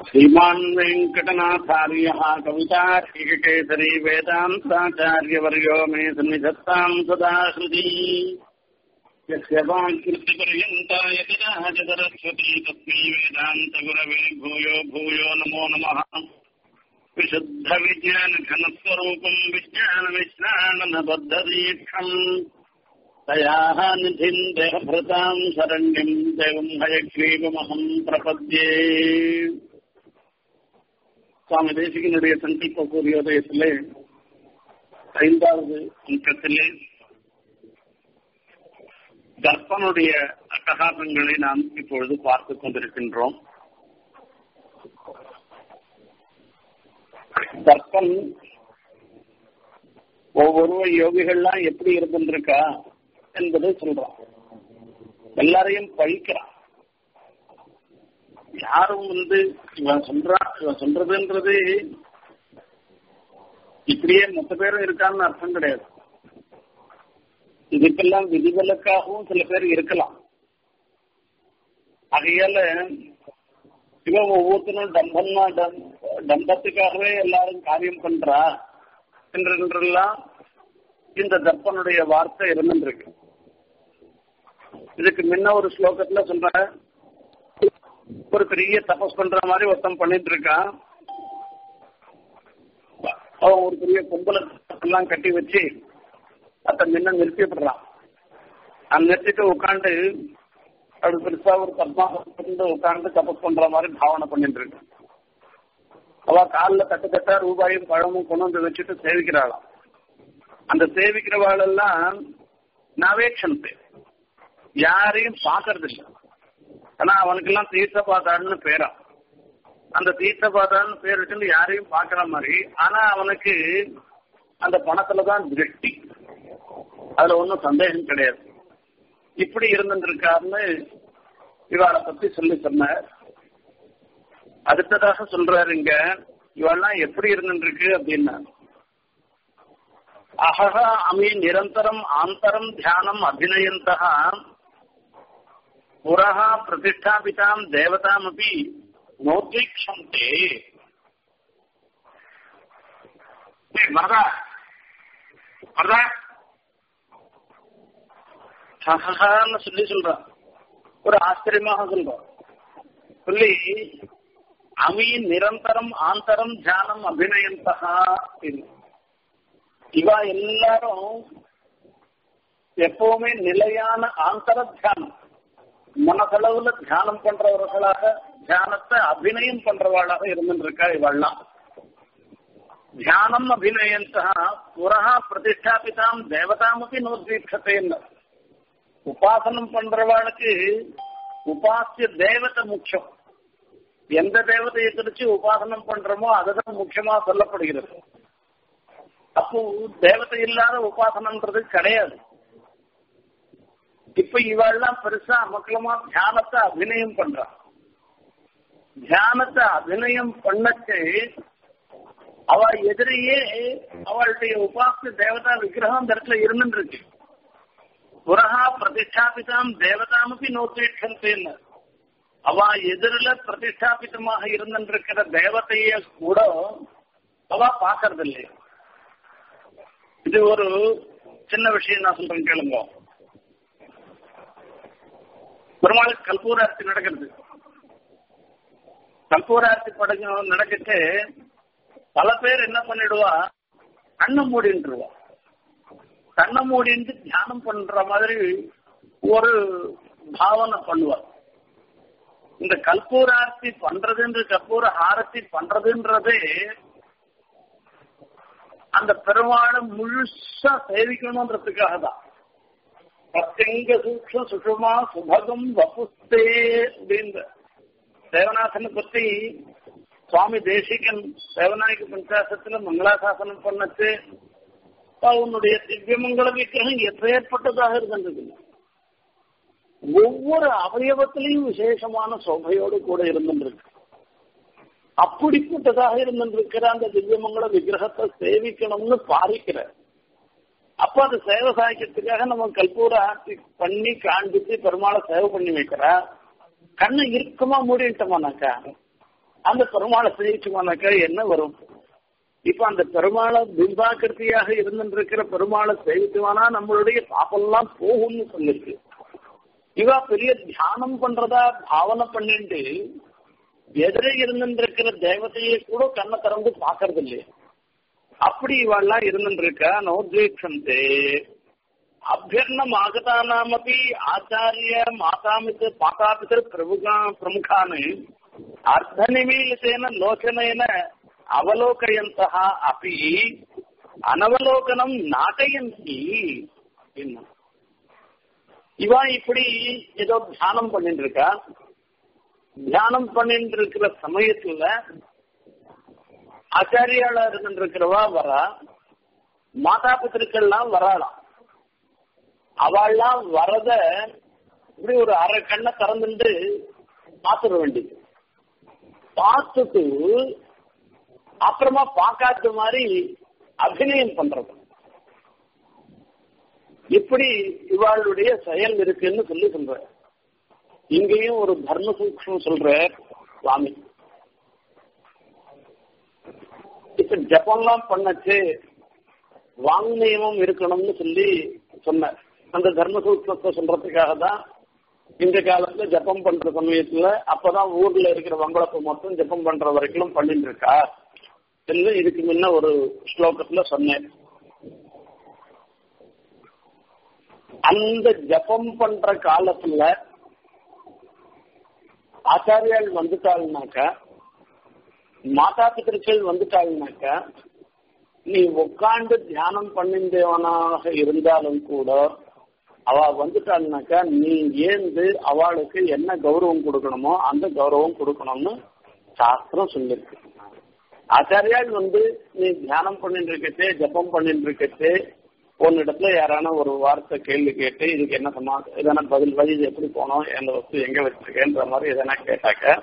श्रीमान् वेङ्कटनाथार्यः कवितार्किककेसरी वेदान्ताचार्यवर्यो मे सन्निधत्ताम् सदा हृदि यस्य वाङ्कृतिपर्यन्ता यति राजदरस्वती तस्मै वेदान्तगुरवे भूयो भूयो नमो नमः विशुद्धविज्ञानघनस्वरूपम् विज्ञानविश्राणनबद्धदीक्षम् तयाः निधिम् देहभृताम् शरण्यम् देवम् हयग्रीवमहम् प्रपद्ये சுவாமி தேசிகனுடைய சங்கல்ப கூறியோதயத்திலே ஐந்தாவது அங்கத்திலே தர்ப்பனுடைய அட்டகாசங்களை நாம் இப்பொழுது பார்த்துக் கொண்டிருக்கின்றோம் தர்ப்பன் ஒவ்வொரு யோகிகள்லாம் எப்படி இருந்திருக்கா என்பதை சொல்றான் எல்லாரையும் பழிக்கிறான் யாரும் வந்து இவன் சொல்றான் இவன் சொல்றதுன்றது இப்படியே மொத்த பேரும் இருக்கான்னு அர்த்தம் கிடையாது இதுக்கெல்லாம் விதிவிலக்காகவும் சில பேர் இருக்கலாம் ஆகையால இவன் ஒவ்வொருத்தரும் டம்பன்னா டம்பத்துக்காகவே எல்லாரும் காரியம் பண்றா என்றெல்லாம் இந்த தர்ப்பனுடைய வார்த்தை இருந்துருக்கு இதுக்கு முன்ன ஒரு ஸ்லோகத்துல சொல்ற ஒரு பெரிய தபஸ் பண்ற மாதிரி ஒருத்தன் பண்ணிட்டு இருக்கான் அவன் ஒரு பெரிய பொம்பளை எல்லாம் கட்டி வச்சு அத்த முன்ன நிறுத்திடுறான் அந்த நிறுத்திட்டு உட்காந்து அப்படி பெருசா ஒரு பத்மாசத்து உட்காந்து தபஸ் பண்ற மாதிரி பாவனை பண்ணிட்டு இருக்கான் அவ காலில் தட்டு தட்டா ரூபாயும் பழமும் கொண்டு வந்து வச்சுட்டு சேவிக்கிறாளாம் அந்த சேவிக்கிறவாளெல்லாம் நவேக்ஷன் பேர் யாரையும் பாக்குறது இல்லை ஆனா அவனுக்கெல்லாம் தீர்த்தபாதான்னு பேரா அந்த தீர்த்தபாதான்னு பேர் வச்சு யாரையும் பாக்குற மாதிரி ஆனா அவனுக்கு அந்த பணத்துலதான் திருஷ்டி அதுல ஒன்றும் சந்தேகம் கிடையாது இப்படி இருந்துருக்காருன்னு இவாளை பத்தி சொல்லி சொன்னார் அடுத்ததாக சொல்றாரு இங்க இவெல்லாம் எப்படி இருந்துருக்கு அப்படின்னா அஹஹ அமி நிரந்தரம் ஆந்தரம் தியானம் அபிநயந்தா புரः प्रतिष्ठापिताम् देवतामपि नोद्वीक्षन्ते வரதா வரதா சஹான்னு சொல்லி சொல்றான் ஒரு ஆச்சரியமாக சொல்றான் சொல்லி அமி நிரந்தரம் ஆந்தரம் தியானம் அபிநயந்தகா இவா எல்லாரும் எப்பவுமே நிலையான ஆந்தர தியானம் மனசளவுல தியானம் பண்றவர்களாக தியானத்தை அபிநயம் பண்றவாளாக இருந்துருக்கா இவள்லாம் தியானம் அபிநயந்தா புறா பிரதிஷ்டாபிதாம் தேவதாமப்பி நோத்வீட்சத்தைன்னு உபாசனம் பண்றவாளுக்கு உபாசிய தேவதை முக்கியம் எந்த தேவதையை குறிச்சு உபாசனம் பண்றோமோ அதுதான் முக்கியமா சொல்லப்படுகிறது அப்போ தேவதை இல்லாத உபாசனம்ன்றது கிடையாது இப்ப இவெல்லாம் பெருசா மக்களமா தியானத்தை அபிநயம் பண்றான் தியானத்தை அபிநயம் பண்ணச்சு அவ எதிரையே அவளுடைய உபாச தேவதா விக்கிரகம் அந்த இடத்துல இருந்துருக்கு புறஹா பிரதிஷ்டாபிதாம் தேவதாமப்பி நோத்தேட்சந்தேன்னு அவ எதிரில பிரதிஷ்டாபிதமாக இருந்திருக்கிற தேவதைய கூட அவ பாக்குறது இல்லையா இது ஒரு சின்ன விஷயம் நான் சொல்றேன் கேளுங்க பெருமாளுக்கு கல்பூரார்த்தி நடக்கிறது கல்பூரார்த்தி படங்கு நடக்கிட்டு பல பேர் என்ன பண்ணிடுவா கண்ணை மூடின்றுவா கண்ணை மூடிட்டு தியானம் பண்ற மாதிரி ஒரு பாவனை பண்ணுவா இந்த கல்பூரார்த்தி பண்றதுன்ற கற்பூர ஆரத்தி பண்றதுன்றதே அந்த பெருமாளை முழுசா சேவிக்கணும்ன்றதுக்காக தான் பிரத்யங்க சூக்ஷ சுஷுமா சுபகம் வபுஸ்தே அப்படின்ற தேவநாதனை பத்தி சுவாமி தேசிகன் தேவநாயக பஞ்சாசத்துல மங்களாசாசனம் பண்ணச்சு உன்னுடைய திவ்யமங்கள விக்கிரகம் எப்பேற்பட்டதாக இருக்கின்றது ஒவ்வொரு அவயவத்திலையும் விசேஷமான சோபையோடு கூட இருந்துருக்கு அப்படிப்பட்டதாக இருந்திருக்கிற அந்த திவ்யமங்கள விக்கிரகத்தை சேவிக்கணும்னு பாரிக்கிற அப்ப அது சேவை சாய்க்கிறதுக்காக நம்ம கல்பூர ஆர்த்தி பண்ணி காண்பிச்சு பெருமாளை சேவை பண்ணி வைக்கிறா கண்ணை இறுக்கமா மூடிட்டோமானாக்கா அந்த பெருமாளை சேவிச்சுமானாக்கா என்ன வரும் இப்ப அந்த பெருமாளை பிம்பாக்கிருத்தியாக இருந்துருக்கிற பெருமாளை சேவிச்சுவானா நம்மளுடைய பாப்பெல்லாம் போகும்னு சொல்லிருக்கு இவா பெரிய தியானம் பண்றதா பாவனை பண்ணிட்டு எதிரே இருந்துருக்கிற தேவதையை கூட கண்ணை திறந்து பாக்குறது இல்லையா அப்படி இவாள்லாம் இருந்துருக்கா நோத்வீக்ஷந்தே அபியர்ணம் ஆகதானாமபி ஆச்சாரிய மாதாமித்து மாதாபித்தர் பிரமுகா பிரமுகான்னு அர்த்தநிமீலித்தேன லோச்சனேன அவலோகயந்தः अपि அனவலோகனம் நாட்டயந்தி என்ன இவா இப்படி ஏதோ தியானம் பண்ணிட்டு இருக்கா தியானம் பண்ணிட்டு இருக்கிற சமயத்துல ஆச்சாரியாளா இருந்துட்டு இருக்கிறவா வரா மாதா பித்திருக்கள்லாம் வராளாம் அவள்லாம் வரத இப்படி ஒரு அரை கண்ணை திறந்துட்டு பாத்துட வேண்டியது பார்த்துட்டு அப்புறமா பார்க்காத மாதிரி அபிநயம் பண்றது இப்படி இவாளுடைய செயல் இருக்குன்னு சொல்லி சொல்ற இங்கேயும் ஒரு தர்ம சூக்ஷம் சொல்ற சுவாமி இப்ப ஜபம்லாம் பண்ணச்சு வாங்நியமம் இருக்கணும்னு சொல்லி சொன்ன அந்த தர்ம சூக்ஷத்தை சொல்றதுக்காக தான் இந்த காலத்துல ஜப்பம் பண்ற சமயத்துல அப்பதான் ஊர்ல இருக்கிற வம்பளப்பு மட்டும் ஜப்பம் பண்ற வரைக்கும் பண்ணிட்டு இருக்கா என்று இதுக்கு முன்ன ஒரு ஸ்லோகத்துல சொன்னேன் அந்த ஜபம் பண்ற காலத்துல ஆச்சாரியால் வந்துட்டாள்னாக்கா மாதா பித்திருக்கள் வந்துட்டாள்னாக்கா நீ உட்காந்து தியானம் பண்ணிந்தவனாக இருந்தாலும் கூட அவ வந்துட்டாள்னாக்கா நீ ஏந்து அவளுக்கு என்ன கௌரவம் கொடுக்கணுமோ அந்த கௌரவம் கொடுக்கணும்னு சாஸ்திரம் சொல்லிருக்கு ஆச்சாரியால் வந்து நீ தியானம் பண்ணிட்டு இருக்கச்சே ஜப்பம் பண்ணிட்டு இருக்கச்சே உன்னிடத்துல யாரான ஒரு வார்த்தை கேள்வி கேட்டு இதுக்கு என்ன சமா எதனா பதில் வழி எப்படி போனோம் அந்த வஸ்து எங்க வச்சிருக்கேன்ற மாதிரி எதனா கேட்டாக்க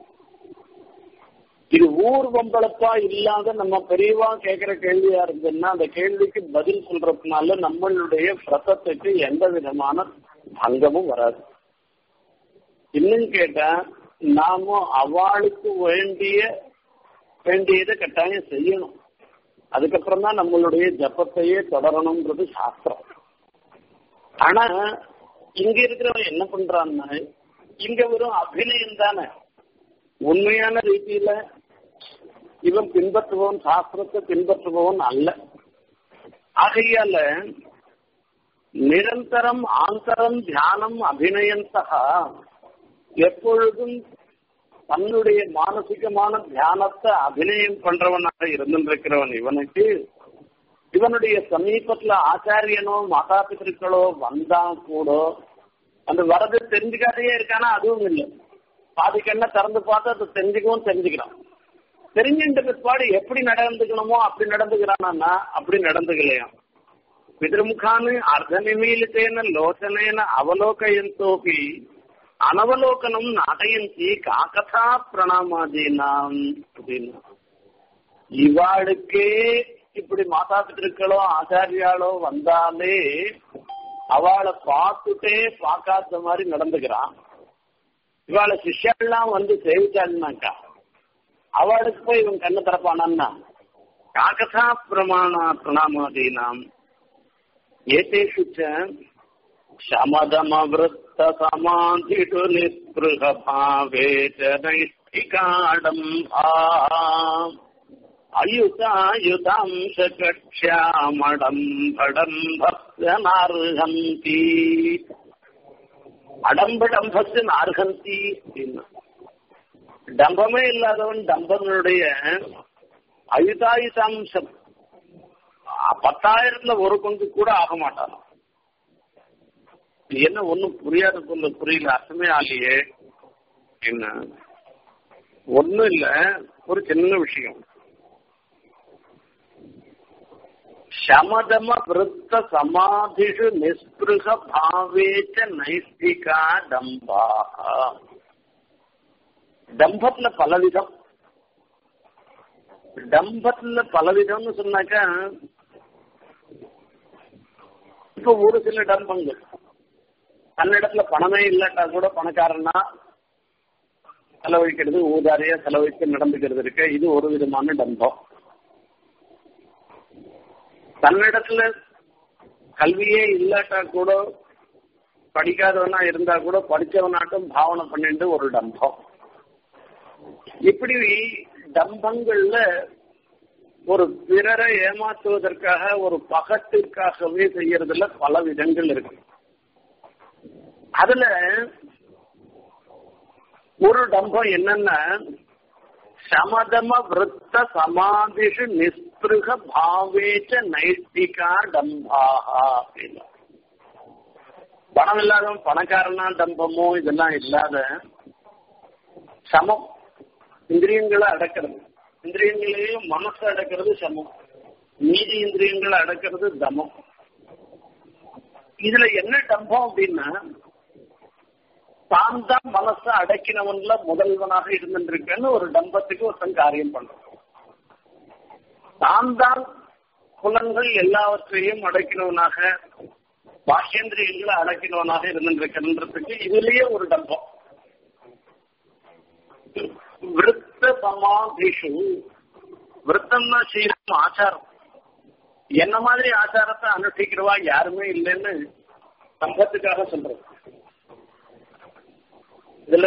இது ஊர் வம்பளப்பா இல்லாத நம்ம பெரியவா கேட்கிற கேள்வியா இருந்ததுன்னா அந்த கேள்விக்கு பதில் சொல்றதுனால நம்மளுடைய பிரசத்துக்கு எந்த விதமான பங்கமும் வராது இன்னும் கேட்டா நாம அவளுக்கு வேண்டிய வேண்டியதை கட்டாயம் செய்யணும் அதுக்கப்புறம் தான் நம்மளுடைய ஜப்பத்தையே தொடரணும்ன்றது சாஸ்திரம் ஆனா இங்க இருக்கிறவன் என்ன பண்றான்னா இங்க வெறும் அபிநயம் தானே உண்மையான ரீதியில இவன் பின்பற்றுபவன் சாஸ்திரத்தை பின்பற்றுபவன் அல்ல ஆகையால நிரந்தரம் ஆந்தரம் தியானம் அபிநயந்தகா எப்பொழுதும் தன்னுடைய மானசிகமான தியானத்தை அபிநயம் பண்றவனாக இருந்திருக்கிறவன் இவனுக்கு இவனுடைய சமீபத்துல ஆச்சாரியனோ மாதா பித்திருக்களோ வந்தா கூட அந்த வரது தெரிஞ்சுக்காதையே இருக்கானா அதுவும் இல்லை பாதி கண்ணை திறந்து பார்த்து அதை தெரிஞ்சுக்கவும் தெரிஞ்சுக்கிறான் தெரிஞ்சுட்ட பிற்பாடு எப்படி நடந்துக்கணுமோ அப்படி நடந்துக்கிறானா அப்படி நடந்துக்கலையாம் பிதிருமுகான்னு அர்த்த நிமீலித்தேன லோச்சனேன அவலோகயந்தோபி அனவலோகனம் நாடயந்தி காக்கதா பிரணாமாதீனாம் அப்படின்னு இவாளுக்கே இப்படி மாதா பித்திருக்களோ ஆச்சாரியாலோ வந்தாலே அவளை பார்த்துட்டே பார்க்காத மாதிரி நடந்துக்கிறான் இவாளை சிஷ்யெல்லாம் வந்து சேவிச்சாள்னாக்கா அவளுக்கு போய் இவன் கண்ணு திறப்பானா காக்கதா பிரமாண பிரணாமாதீனாம் ஏதேஷு शमदमवृत्त समाधिषु निःस्पृह भावे च नैष्ठिकाडम्भा अयुतायुतांशकक्ष्यामडम्भडम्भस्य नार्हन्ति அடம்படம்பத்து நார்கந்தி அப்படின்னு டம்பமே இல்லாதவன் டம்பனுடைய அயுதாயுதாம்சம் பத்தாயிரத்துல ஒரு பங்கு கூட ஆக மாட்டான் என்ன ஒண்ணும் புரியாத சொல்ல புரியல அர்த்தமே ஆலையே என்ன ஒண்ணும் இல்ல ஒரு சின்ன விஷயம் சமதம விருத்த சமாதிஷு நிஸ்பிருக பாவேச்ச நைஸ்திகா டம்பா டம்பத்துல பலவிதம் டம்பத்துல பலவிதம்னு சொன்னாக்கா இப்ப ஒரு சில டம்பங்கள் தன்னிடத்துல பணமே இல்லாட்டா கூட பணக்காரனா செலவழிக்கிறது ஊதாரியா செலவழித்து நடந்துக்கிறது இருக்கு இது ஒரு விதமான டம்பம் தன்னிடத்துல கல்வியே இல்லாட்டா கூட படிக்காதவனா இருந்தா கூட படிச்சவனாட்டும் பாவனை பண்ணிட்டு ஒரு டம்பம் இப்படி டம்பங்கள்ல ஒரு பிறரை ஏமாற்றுவதற்காக ஒரு பகத்திற்காகவே செய்யறதுல பல விதங்கள் இருக்கு அதுல ஒரு டம்பம் என்னன்னா சமதம விருத்த சமாதிஷு நிஸ்பிருக பாவேச்ச நைட்டிகா டம்பாகா அப்படின்னா பணம் இல்லாதவன் பணக்காரனா டம்பமோ இதெல்லாம் இல்லாத சமம் இந்திரியங்களை அடக்கிறது இந்திரியங்களையும் மனசு அடக்கிறது சமம் மீதி இந்திரியங்களை அடக்கிறது தமம் இதுல என்ன டம்பம் அப்படின்னா தான் தான் மனசை அடக்கினவன்ல முதல்வனாக இருந்துருக்கேன்னு ஒரு டம்பத்துக்கு ஒருத்தன் காரியம் பண்றான் தான் தான் புலன்கள் எல்லாவற்றையும் அடக்கினவனாக பாக்கியந்திரியங்களை அடக்கினவனாக இருந்துருக்கிறன்றதுக்கு இதுலயே ஒரு டம்பம் விருத்த சமாதிஷு விருத்தம்னா செய்யணும் ஆச்சாரம் என்ன மாதிரி ஆச்சாரத்தை அனுஷ்டிக்கிறவா யாருமே இல்லைன்னு சம்பத்துக்காக சொல்றது இதுல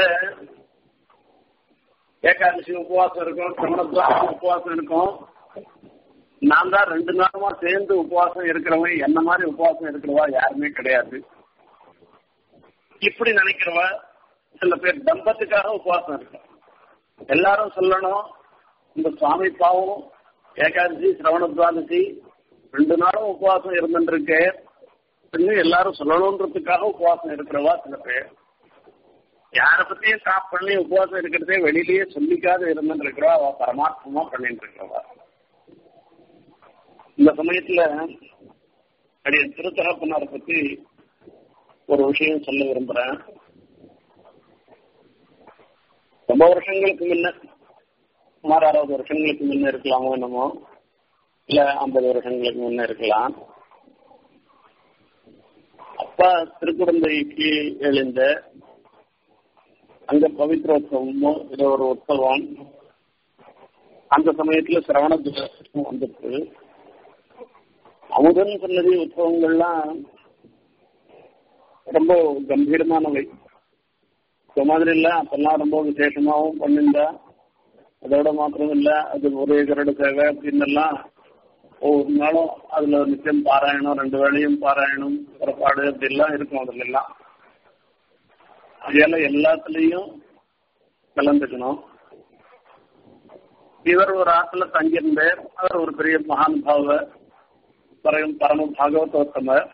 ஏகாதசி உபவாசம் இருக்கும் சமணத்துவாசம் உபவாசம் இருக்கும் நான் தான் ரெண்டு நாளுமா சேர்ந்து உபவாசம் இருக்கிறவன் என்ன மாதிரி உபவாசம் இருக்கிறவா யாருமே கிடையாது இப்படி நினைக்கிறவா சில பேர் தம்பத்துக்காக உபவாசம் இருக்கு எல்லாரும் சொல்லணும் இந்த சுவாமி பாவம் ஏகாதசி சிரவண துவாதசி ரெண்டு நாளும் உபவாசம் இருந்துருக்கு இன்னும் எல்லாரும் சொல்லணுன்றதுக்காக உபவாசம் இருக்கிறவா சில பேர் யார பத்தியும் ஸ்டாப் பண்ணி உபவாசம் இருக்கிறதே வெளியிலேயே சொல்லிக்காத இருந்துட்டு இருக்கிறவா அவ பரமாத்மா பண்ணிட்டு இருக்கிறவா இந்த சமயத்துல அடைய திருத்தகப்பனாரை பத்தி ஒரு விஷயம் சொல்ல விரும்புறேன் ரொம்ப வருஷங்களுக்கு முன்ன சுமார் அறுபது வருஷங்களுக்கு முன்ன இருக்கலாமோ என்னமோ இல்ல ஐம்பது வருஷங்களுக்கு முன்ன இருக்கலாம் அப்பா திருக்குடந்தைக்கு எழுந்த அங்க பவித்ரோத்சவமோ ஏதோ ஒரு உற்சவம் அந்த சமயத்துல சிரவண துவசம் வந்துட்டு அமுதன் சன்னதி உற்சவங்கள்லாம் ரொம்ப கம்பீரமானவை இந்த மாதிரி இல்ல அப்பெல்லாம் ரொம்ப விசேஷமாவும் பண்ணிருந்தா அதோட மாத்திரம் இல்ல அது ஒரே கரடு சேவை அப்படின்னு எல்லாம் ஒவ்வொரு நாளும் அதுல நிச்சயம் பாராயணம் ரெண்டு வேளையும் பாராயணம் புறப்பாடு அப்படிலாம் இருக்கும் அதுல எல்லாம் அதனால எல்லாத்துலயும் கலந்துக்கணும் இவர் ஒரு ஆத்துல தங்கியிருந்தார் அவர் ஒரு பெரிய மகானுபாவ பரம் பரம பாகவதோத்தமர்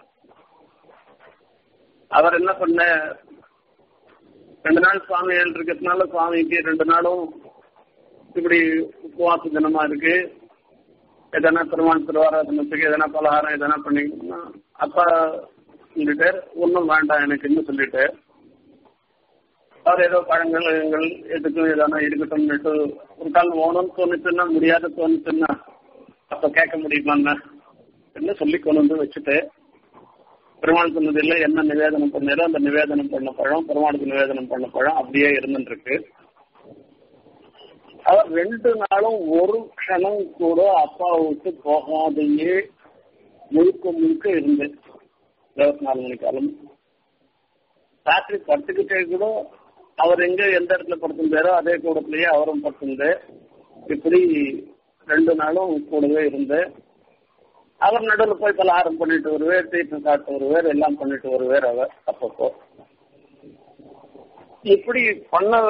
அவர் என்ன பண்ண ரெண்டு நாள் சுவாமி இருக்கிறதுனால சுவாமிக்கு ரெண்டு நாளும் இப்படி உபவாச தினமா இருக்கு எதனா பெருமாள் திருவாராதனத்துக்கு எதனா பலகாரம் எதனா பண்ணிக்கணும்னா அப்பா சொல்லிட்டார் ஒன்றும் வேண்டாம் எனக்கு இன்னும் சொல்லிட்டு அவர் ஏதோ பழங்கள் எங்கள் எதுக்கும் எதனா இருக்கட்டும்னுட்டு ஒரு கால் ஓணும்னு தோணுச்சுன்னா முடியாத தோணுச்சுன்னா அப்ப கேட்க முடியுமாண்ணா என்ன சொல்லி கொண்டு வந்து வச்சுட்டு பெருமாள் சொன்னதில்ல என்ன நிவேதனம் பண்ணாரோ அந்த நிவேதனம் பண்ண பழம் பெருமாளுக்கு நிவேதனம் பண்ண பழம் அப்படியே இருந்துருக்கு அவர் ரெண்டு நாளும் ஒரு க்ஷணம் கூட அப்பா விட்டு போகாதையே முழுக்க முழுக்க இருந்து இருபத்தி நாலு மணி காலம் ராத்திரி படுத்துக்கிட்டே கூட அவர் எங்க எந்த இடத்துல படுத்திருந்தாரோ அதே கூடத்திலேயே அவரும் படுத்திருந்து இப்படி ரெண்டு நாளும் கூடவே இருந்து அவர் நடுவில் போய் பலகாரம் பண்ணிட்டு வருவார் தீர்த்தம் சாப்பிட்டு வருவார் எல்லாம் பண்ணிட்டு வருவார் அவர் அப்பப்போ இப்படி பண்ணவ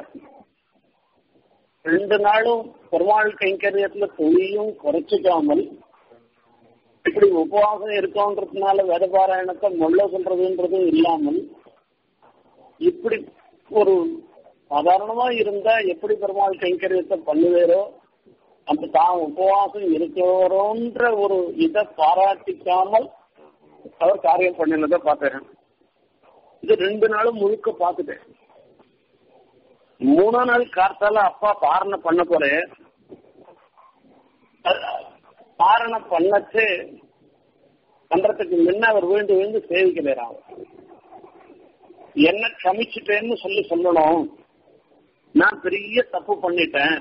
ரெண்டு நாளும் பெருமாள் கைங்கரியத்துல தொழிலும் குறைச்சிக்காமல் இப்படி உபவாசம் இருக்கோன்றதுனால வேதபாராயணத்தை மொல்ல சொல்றதுன்றதும் இல்லாமல் இப்படி ஒரு சாதாரணமா இருந்தா எப்படி பெருமாள் கைங்கரியத்தை பண்ணுவேரோ அந்த தான் உபவாசம் இருக்கிறோன்ற ஒரு இதை பாராட்டிக்காமல் அவர் காரியம் பண்ணினதை பார்த்தேன் இது ரெண்டு நாளும் முழுக்க பார்த்துட்டேன் மூணா நாள் கார்த்தால அப்பா பாரணை பண்ண போறேன் பாரணை பண்ணச்சு பண்றதுக்கு முன்ன அவர் விழுந்து விழுந்து சேவிக்கிறார் என்ன க்ஷமிச்சுட்டேன்னு சொல்லி சொல்லணும் நான் பெரிய தப்பு பண்ணிட்டேன்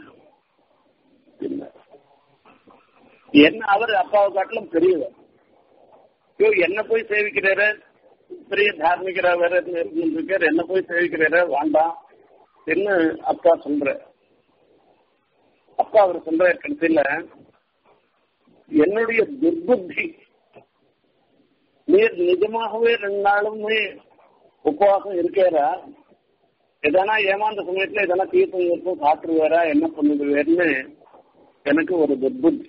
என்ன அவர் அப்பாவை காட்டிலும் பெரியவர் ஐயோ என்ன போய் சேவிக்கிறாரு பெரிய தார்மிகரா வேற இருக்கார் என்ன போய் சேவிக்கிறாரு வேண்டாம் என்ன அப்பா சொல்ற அப்பா அவர் சொல்ற கடைசியில என்னுடைய துர்புத்தி நீர் நிஜமாகவே ரெண்டு நாளுமே உபவாசம் இருக்கிறா எதனா ஏமாந்த சமயத்துல எதனா தீர்த்தம் இருக்கும் சாப்பிடுவாரா என்ன பண்ணுதுவேர்னு எனக்கு ஒரு துர்புத்தி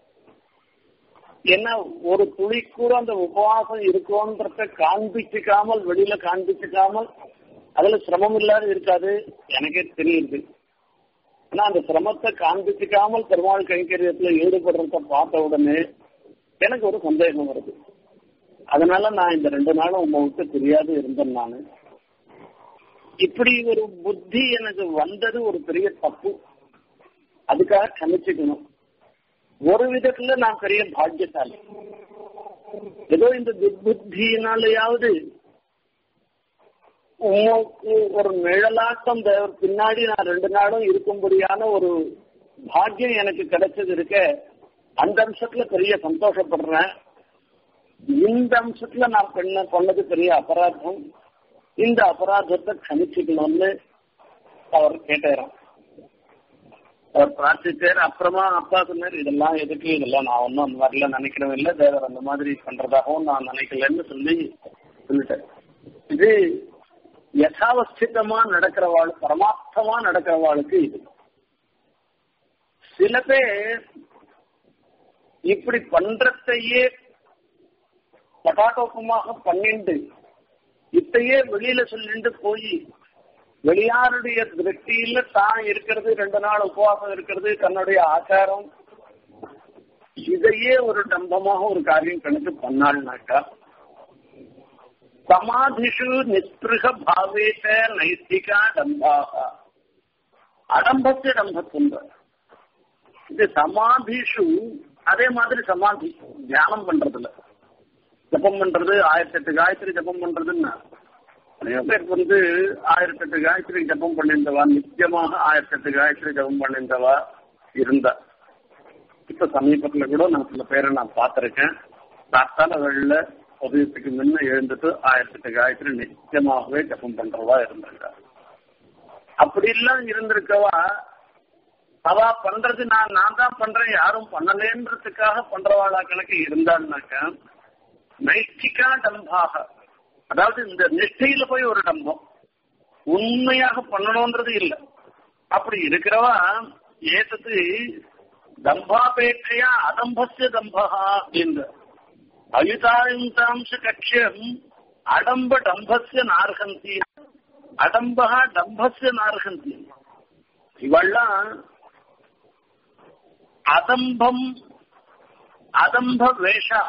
என்ன ஒரு துளி கூட அந்த உபவாசம் இருக்கும்ன்றத காண்பிச்சுக்காமல் வெளியில காண்பிச்சுக்காமல் அதுல சிரமம் இல்லாத இருக்காது எனக்கே தெரியுது ஆனா அந்த சிரமத்தை காண்பிச்சுக்காமல் பெருமாள் கைங்கரியத்துல ஈடுபடுறத பார்த்த உடனே எனக்கு ஒரு சந்தேகம் வருது அதனால நான் இந்த ரெண்டு நாளும் உங்க விட்டு தெரியாது இருந்தேன் நானு இப்படி ஒரு புத்தி எனக்கு வந்தது ஒரு பெரிய தப்பு அதுக்காக கமிச்சுக்கணும் ஒரு விதத்துல நான் பெரிய பாக்கியசாலி ஏதோ இந்த துர்புத்தினாலேயாவது உங்களுக்கு ஒரு நிழலாட்டம் தேவர் பின்னாடி நான் ரெண்டு நாளும் இருக்கும்படியான ஒரு பாக்கியம் எனக்கு கிடைச்சது இருக்க அந்த அம்சத்துல பெரிய சந்தோஷப்படுறேன் இந்த அம்சத்துல நான் பெண்ண பண்ணது பெரிய அபராதம் இந்த அபராதத்தை கணிச்சுக்கணும்னு அவர் கேட்டாராம் அவர் பிரார்த்திச்சார் அப்புறமா அப்பா சொன்னார் இதெல்லாம் எதுக்கு இதெல்லாம் நான் ஒன்றும் அந்த மாதிரிலாம் நினைக்கிறவன் இல்லை தேவர் அந்த மாதிரி பண்றதாகவும் நான் நினைக்கலன்னு சொல்லி சொல்லிட்டேன் இது யதாவஸ்திதமா நடக்கிறவாள் பரமார்த்தமா நடக்கிறவாளுக்கு இது சில பேர் இப்படி பண்றதையே பட்டாட்டோப்பமாக பண்ணிண்டு இத்தையே வெளியில சொல்லிட்டு போய் வெளியாருடைய திருஷ்டியில தான் இருக்கிறது ரெண்டு நாள் உபவாசம் இருக்கிறது தன்னுடைய ஆச்சாரம் இதையே ஒரு டம்பமாக ஒரு காரியம் கணக்கு பண்ணாள்னாக்கா சமாதிஷு நிஸ்பிருக பாவேட்ட நைத்திகா டம்பாக அடம்பத்து டம்பத்துன்ற இது சமாதிஷு அதே மாதிரி சமாதி தியானம் பண்றதுல ஜபம் பண்றது ஆயிரத்தி எட்டு காயத்ரி ஜபம் பண்றதுன்னா நிறைய பேருக்கு வந்து ஆயிரத்தி எட்டு காயத்ரி ஜபம் பண்ணியிருந்தவா நிச்சயமாக ஆயிரத்தி எட்டு காயத்ரி ஜபம் பண்ணியிருந்தவா இருந்தா இப்ப சமீபத்துல கூட நான் சில பேரை நான் பார்த்திருக்கேன் காத்தால வெளில உதயத்துக்கு முன்ன எழுந்துட்டு ஆயிரத்தி எட்டு காயத்ரி நிச்சயமாகவே ஜபம் பண்றவா இருந்திருக்கா அப்படி எல்லாம் இருந்திருக்கவா அவ பண்றது நான் நான் தான் பண்றேன் யாரும் பண்ணலேன்றதுக்காக பண்றவாளா கணக்கு இருந்தான்னாக்க நைஷ்டிகா டம்பாக அதாவது இந்த நிஷ்டையில போய் ஒரு டம்பம் உண்மையாக பண்ணணும்ன்றது இல்லை அப்படி இருக்கிறவா ஏத்தது தம்பாபேட்சையா அதம்பஸ்ய தம்பகா அப்படின்னு அயுதாயுந்தாம்ச கட்சியம் அடம்ப டம்பஸ்ய நார்கந்தி அடம்பகா டம்பஸ்ய நார்கந்தி இவெல்லாம் அதம்பம் அதம்ப வேஷா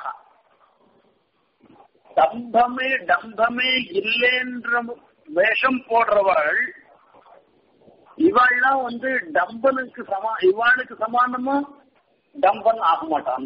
தம்பமே டம்பமே இல்லைன்ற வேஷம் போடுறவள் இவாள்லாம் வந்து டம்பனுக்கு சமா இவாளுக்கு சமானமா டம்பன் ஆக மாட்டான்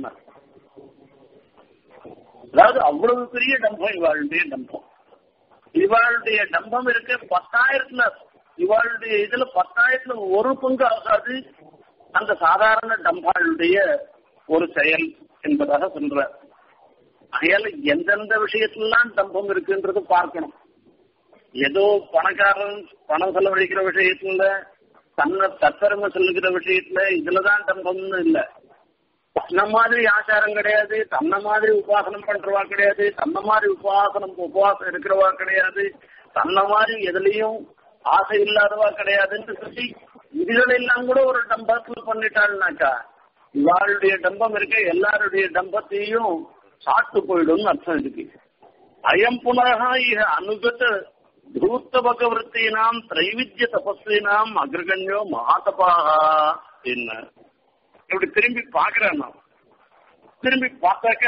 அதாவது அவ்வளவு பெரிய டம்பம் இவாளுடைய டம்பம் இவாளுடைய டம்பம் இருக்க பத்தாயிரத்துல இவாளுடைய இதுல பத்தாயிரத்துல ஒரு பங்கு ஆகாது அந்த சாதாரண டம்பாளுடைய ஒரு செயல் என்பதாக சொல்ற அதையால எந்தெந்த விஷயத்திலாம் டம்பம் இருக்குன்றது பார்க்கணும் ஏதோ பணக்காரன் பணம் செலவழிக்கிற விஷயத்துல தன்னை தற்பெருமை சொல்லுகிற விஷயத்துல இதுலதான் டம்பம்னு இல்லை தன்ன மாதிரி ஆச்சாரம் கிடையாது தன்ன மாதிரி உபாசனம் பண்றவா கிடையாது தன்ன மாதிரி உபாசனம் உபவாசம் இருக்கிறவா கிடையாது தன்ன மாதிரி எதுலயும் ஆசை இல்லாதவா கிடையாதுன்னு சொல்லி இதுகளெல்லாம் கூட ஒரு டம்பத்தில் பண்ணிட்டாள்னாக்கா இவாளுடைய டம்பம் இருக்க எல்லாருடைய டம்பத்தையும் சாட்டு போயிடும் அர்த்தம் இருக்கு அயம் புனகா இக அனுகத தூத்த பகவருத்தினாம் திரைவித்ய தபஸ்வினாம் அக்ரகண்யோ மகாதபாக என்ன இப்படி திரும்பி பாக்குறேன் நான் திரும்பி பார்த்தாக்க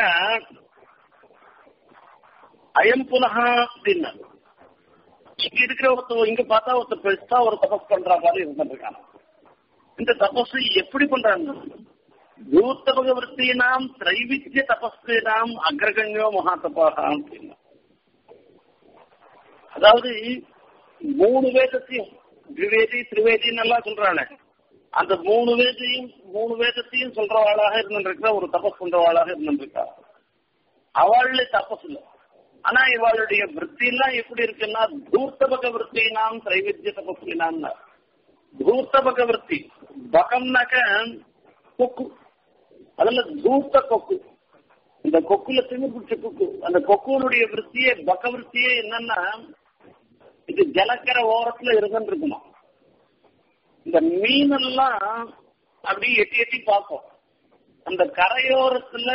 அயம் புனகா அப்படின்னா இங்க இருக்கிற ஒருத்தர் இங்க பார்த்தா ஒருத்தர் பெருசா ஒரு தபஸ் பண்ற மாதிரி இருந்திருக்காங்க இந்த தபஸ் எப்படி பண்றாங்க தூத்த பகவருத்தினாம் திரைவித்ய தபஸ்வினாம் அக்ரகண்யோ மகாதபாக அப்படின்னா அதாவது மூணு வேதத்தையும் திவேதி திரிவேதின்னு எல்லாம் சொல்றாளே அந்த மூணு வேதையும் மூணு வேதத்தையும் சொல்றவாளாக இருந்திருக்கா ஒரு தபஸ் பண்றவாளாக இருந்திருக்கா அவள்ல தபஸ் இல்லை ஆனா இவளுடைய விற்த்திலாம் எப்படி இருக்குன்னா தூர்த்தபக விற்த்தினாம் திரைவித்திய தபஸ்வினாம்னா தூர்த்தபக விற்பி பகம்னாக்க கொக்கு அதுல தூர்த்த கொக்கு இந்த கொக்குல திமி பிடிச்ச கொக்கு அந்த கொக்குனுடைய விற்த்தியே பக விற்த்தியே என்னன்னா இது ஜலக்கரை ஓரத்துல இருந்துட்டு இருக்குமா இந்த மீனெல்லாம் அப்படியே எட்டி எட்டி பார்ப்போம் அந்த கரையோரத்துல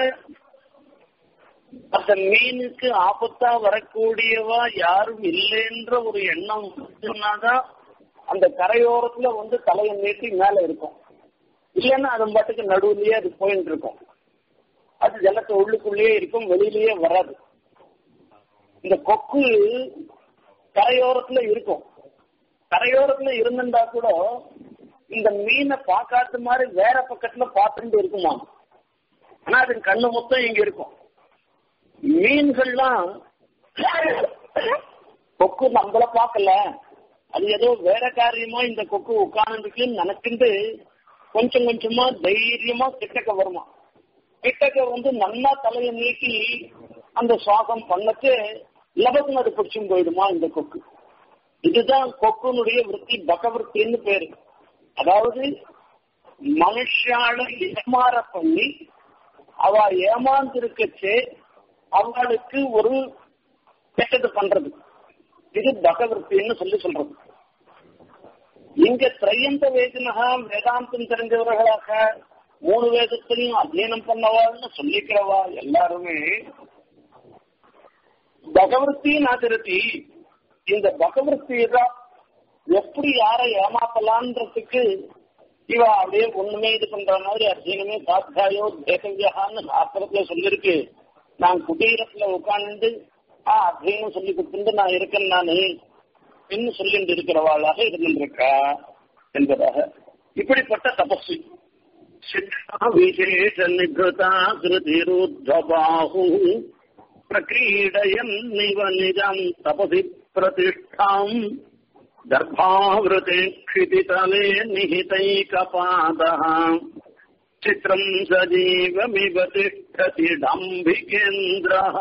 அந்த மீனுக்கு ஆபத்தா வரக்கூடியவா யாரும் இல்லைன்ற ஒரு எண்ணம் தான் அந்த கரையோரத்துல வந்து தலையை நீட்டி மேல இருக்கும் இல்லைன்னா அது பாட்டுக்கு நடுவுலயே அது போயிட்டு இருக்கும் அது ஜலத்தை உள்ளுக்குள்ளேயே இருக்கும் வெளியிலேயே வராது இந்த கொக்கு கரையோரத்துல இருக்கும் கரையோரத்துல இருந்திருந்தா கூட இந்த மீனை பார்க்காத மாதிரி வேற பக்கத்துல பார்த்துட்டு இருக்குமா ஆனா அது கண்ணு மொத்தம் இங்க இருக்கும் மீன்கள்லாம் கொக்கு நம்மள பார்க்கல அது ஏதோ வேற காரியமா இந்த கொக்கு உட்கார்ந்துருக்குன்னு நினைச்சுட்டு கொஞ்சம் கொஞ்சமா தைரியமா கிட்டக்க வருமா கிட்டக்க வந்து நல்லா தலையை நீட்டி அந்த சுவாசம் பண்ணச்சு லபக்குன்னு அது பிடிச்சும் போயிடுமா இந்த கொக்கு இதுதான் கொக்குனுடைய விற்பி பகவர்த்தின்னு பேரு அதாவது மனுஷால ஏமாற பண்ணி அவ ஏமாந்திருக்கச்சே அவளுக்கு ஒரு கெட்டது பண்றது இது பகவர்த்தின்னு சொல்லி சொல்றது இங்க திரையந்த வேதினகா வேதாந்தம் தெரிஞ்சவர்களாக மூணு வேதத்திலையும் அத்தியனம் பண்ணவாள்னு சொல்லிக்கிறவா எல்லாருமே பகவர்த்தியின் அதிருத்தி இந்த பகவர்த்தியை தான் எப்படி யாரை ஏமாத்தலான்றதுக்கு இவ அப்படியே ஒண்ணுமே இது பண்ற மாதிரி அர்ஜுனமே சாத்தியாயோ தேசவியான்னு சாஸ்திரத்துல சொல்லிருக்கு நான் குட்டீரத்துல உட்கார்ந்து ஆ அத்தியனம் சொல்லி கொடுத்துட்டு நான் இருக்கேன் நானு இன்னும் சொல்லிட்டு இருக்கிறவாளாக இருந்திருக்கா என்பதாக இப்படிப்பட்ட தபஸ்வி விசேஷ நிகிருதா கிருதிருத்வபாஹு प्रक्रीडयन्निव निजम् तपसि प्रतिष्ठाम् दर्भावृते क्षितितले निहितैकपादः चित्रम् सजीवमिव तिष्ठति डम्भिकेन्द्रः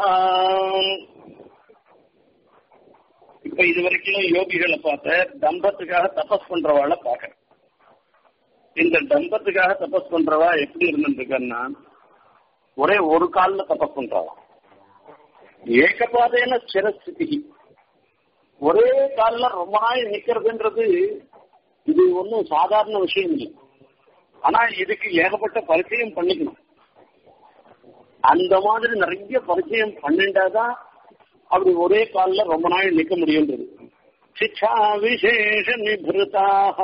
இப்ப இது வரைக்கும் யோகிகளை பார்த்த தம்பத்துக்காக தபஸ் பண்றவாள பாக்க இந்த தம்பத்துக்காக தபஸ் பண்றவா எப்படி இருந்துருக்கன்னா ஒரே ஒரு காலில் தபஸ் பண்றவா ஏகபாதையில சிரஸ்திதி ஒரே காலில் ரொம்ப நாள் நிக்கிறதுன்றது இது ஒன்றும் சாதாரண விஷயம் இல்லை ஆனா இதுக்கு ஏகப்பட்ட பரிச்சயம் பண்ணிக்கணும் அந்த மாதிரி நிறைய பரிச்சயம் பண்ணிட்டாதான் அப்படி ஒரே காலில் ரொம்ப நாள் நிக்க முடியுன்றது சிக்ஷா விசேஷ நிபிருதாக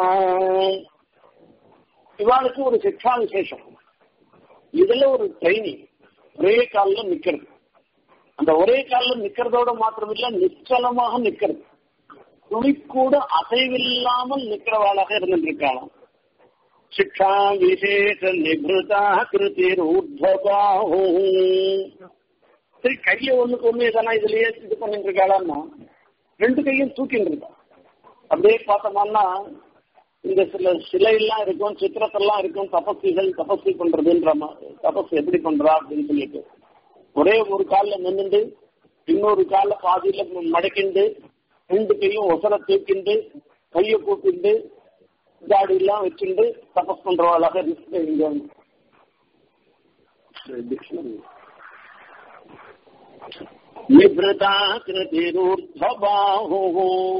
இவாளுக்கு ஒரு சிக்ஷா விசேஷம் இதுல ஒரு ட்ரைனிங் ஒரே காலில் நிக்கிறது அந்த ஒரே காலில் நிக்கிறதோட மாத்திரமில்ல நிச்சலமாக நிக்கிறது துளி கூட அசைவில்லாமல் நிக்கிறவாளாக இருந்துருக்காங்க சிக்ஷா விசேஷ நிபிருதா கிருத்திர் ஊர்தபாஹு சரி கையை ஒண்ணுக்கு ஒண்ணு எதனா இதுலயே இது பண்ணிட்டு இருக்காளான்னா ரெண்டு கையும் தூக்கிட்டு இருக்கா அப்படியே பார்த்தோம்னா இந்த சில சிலையெல்லாம் இருக்கும் சித்திரத்தெல்லாம் இருக்கும் தபஸ்விகள் தபஸ்வி பண்றதுன்ற தபஸ் எப்படி பண்றா அப்படின்னு சொல்லிட்டு ஒரே ஒரு காலில் நின்றுண்டு இன்னொரு காலில் பாதியில மடக்கிண்டு ரெண்டு கையும் ஒசர தூக்கிண்டு கையை கூப்பிண்டு தாடி எல்லாம் வச்சுண்டு தபஸ் பண்றவாளாக இருக்கு இங்க நிபிருதா கிருதிரூர்தபாஹு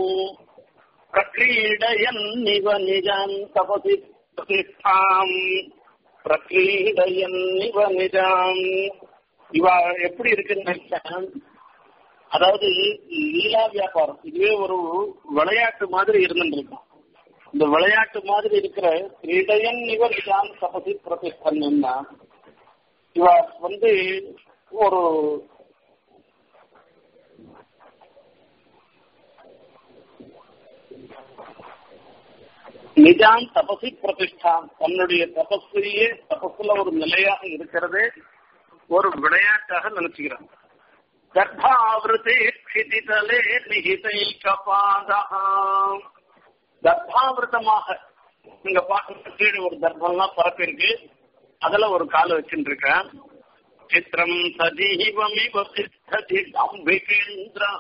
பிரக்ரீடயன்னிவ நிஜாம் தபசி பிரதிஷ்டாம் பிரக்ரீடயன்னிவ நிஜாம் இவ எப்படி இருக்குன்னு அதாவது லீலா வியாபாரம் இதுவே ஒரு விளையாட்டு மாதிரி இருந்துருக்கும் இந்த விளையாட்டு மாதிரி இருக்கிற கிரீடையன் இவர் இதான் தபசி பிரதிஷ்டன்னா இவ வந்து ஒரு நிஜாம் தபசி பிரதிஷ்டா தன்னுடைய தபஸ்வியே தபஸ்ல ஒரு நிலையாக இருக்கிறதே ஒரு விளையாட்டாக நினைச்சுக்கிறான் கர்ப்பாவிருத்தே க்ஷிதிதலே நிகிதை கபாதா தர்பாவிரதமாக நீங்க பார்க்க கீழே ஒரு தர்பம்லாம் பரப்பு இருக்கு அதுல ஒரு காலை வச்சுட்டு இருக்கேன் சித்திரம் சதீவமிவ சித்ததி அம்பிகேந்திரா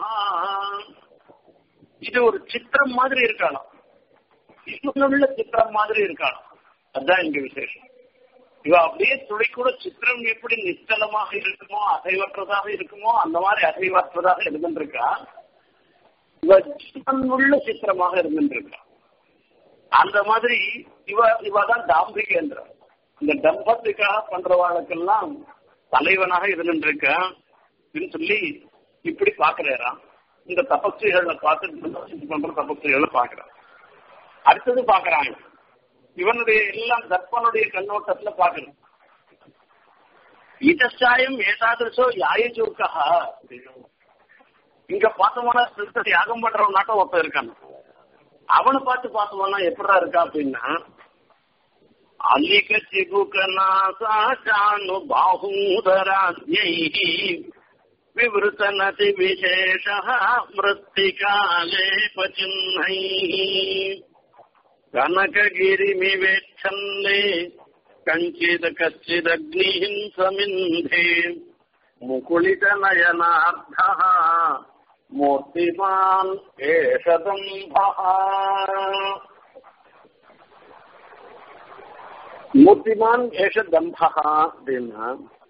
இது ஒரு சித்திரம் மாதிரி இருக்கலாம் இன்னுள்ள சித்திரம் மாதிரி இருக்கலாம் அதுதான் இங்க விசேஷம் இவ அப்படியே துளை கூட சித்திரம் எப்படி நிச்சலமாக இருக்குமோ அசைவற்றதாக இருக்குமோ அந்த மாதிரி அசைவற்றதாக இருந்துருக்கா இவ உள்ள சித்திரமாக இருந்துருக்கா அந்த மாதிரி இவ இவதான் தாம்பிகேந்திர இந்த தம்பத்துக்காக பண்றவாளுக்கெல்லாம் தலைவனாக இருந்துருக்க அப்படின்னு சொல்லி இப்படி பாக்குறாராம் இந்த தபஸ்திகளை பார்த்து பண்ற தபஸ்திகளை பாக்குறான் அடுத்தது பாக்குறாங்க இவனுடைய எல்லாம் தர்ப்பனுடைய கண்ணோட்டத்துல பாக்குறது இதசாயம் ஏதாதசோ யாயஜூக்கா இங்க பார்த்தோம்னா சிறுத்தை யாகம் பண்றவனாட்டம் ஒருத்தன் இருக்கான் அவனை பார்த்து பார்த்தோம்னா எப்படா இருக்கா அப்படின்னா அலிக சிபுகநாசானு பாகூதராஜ்யை விவருத்தனதி விசேஷ மிருத்திகாலேபச்சின்னை கனககிரிமிவேच्छन्ने कञ्चित् कश्चिदग्निः समिन्धे मुकुलितनयनार्धः मूर्तिमान् एष दम्भः மூர்த்திமான் ஏஷ தம்பா அப்படின்னா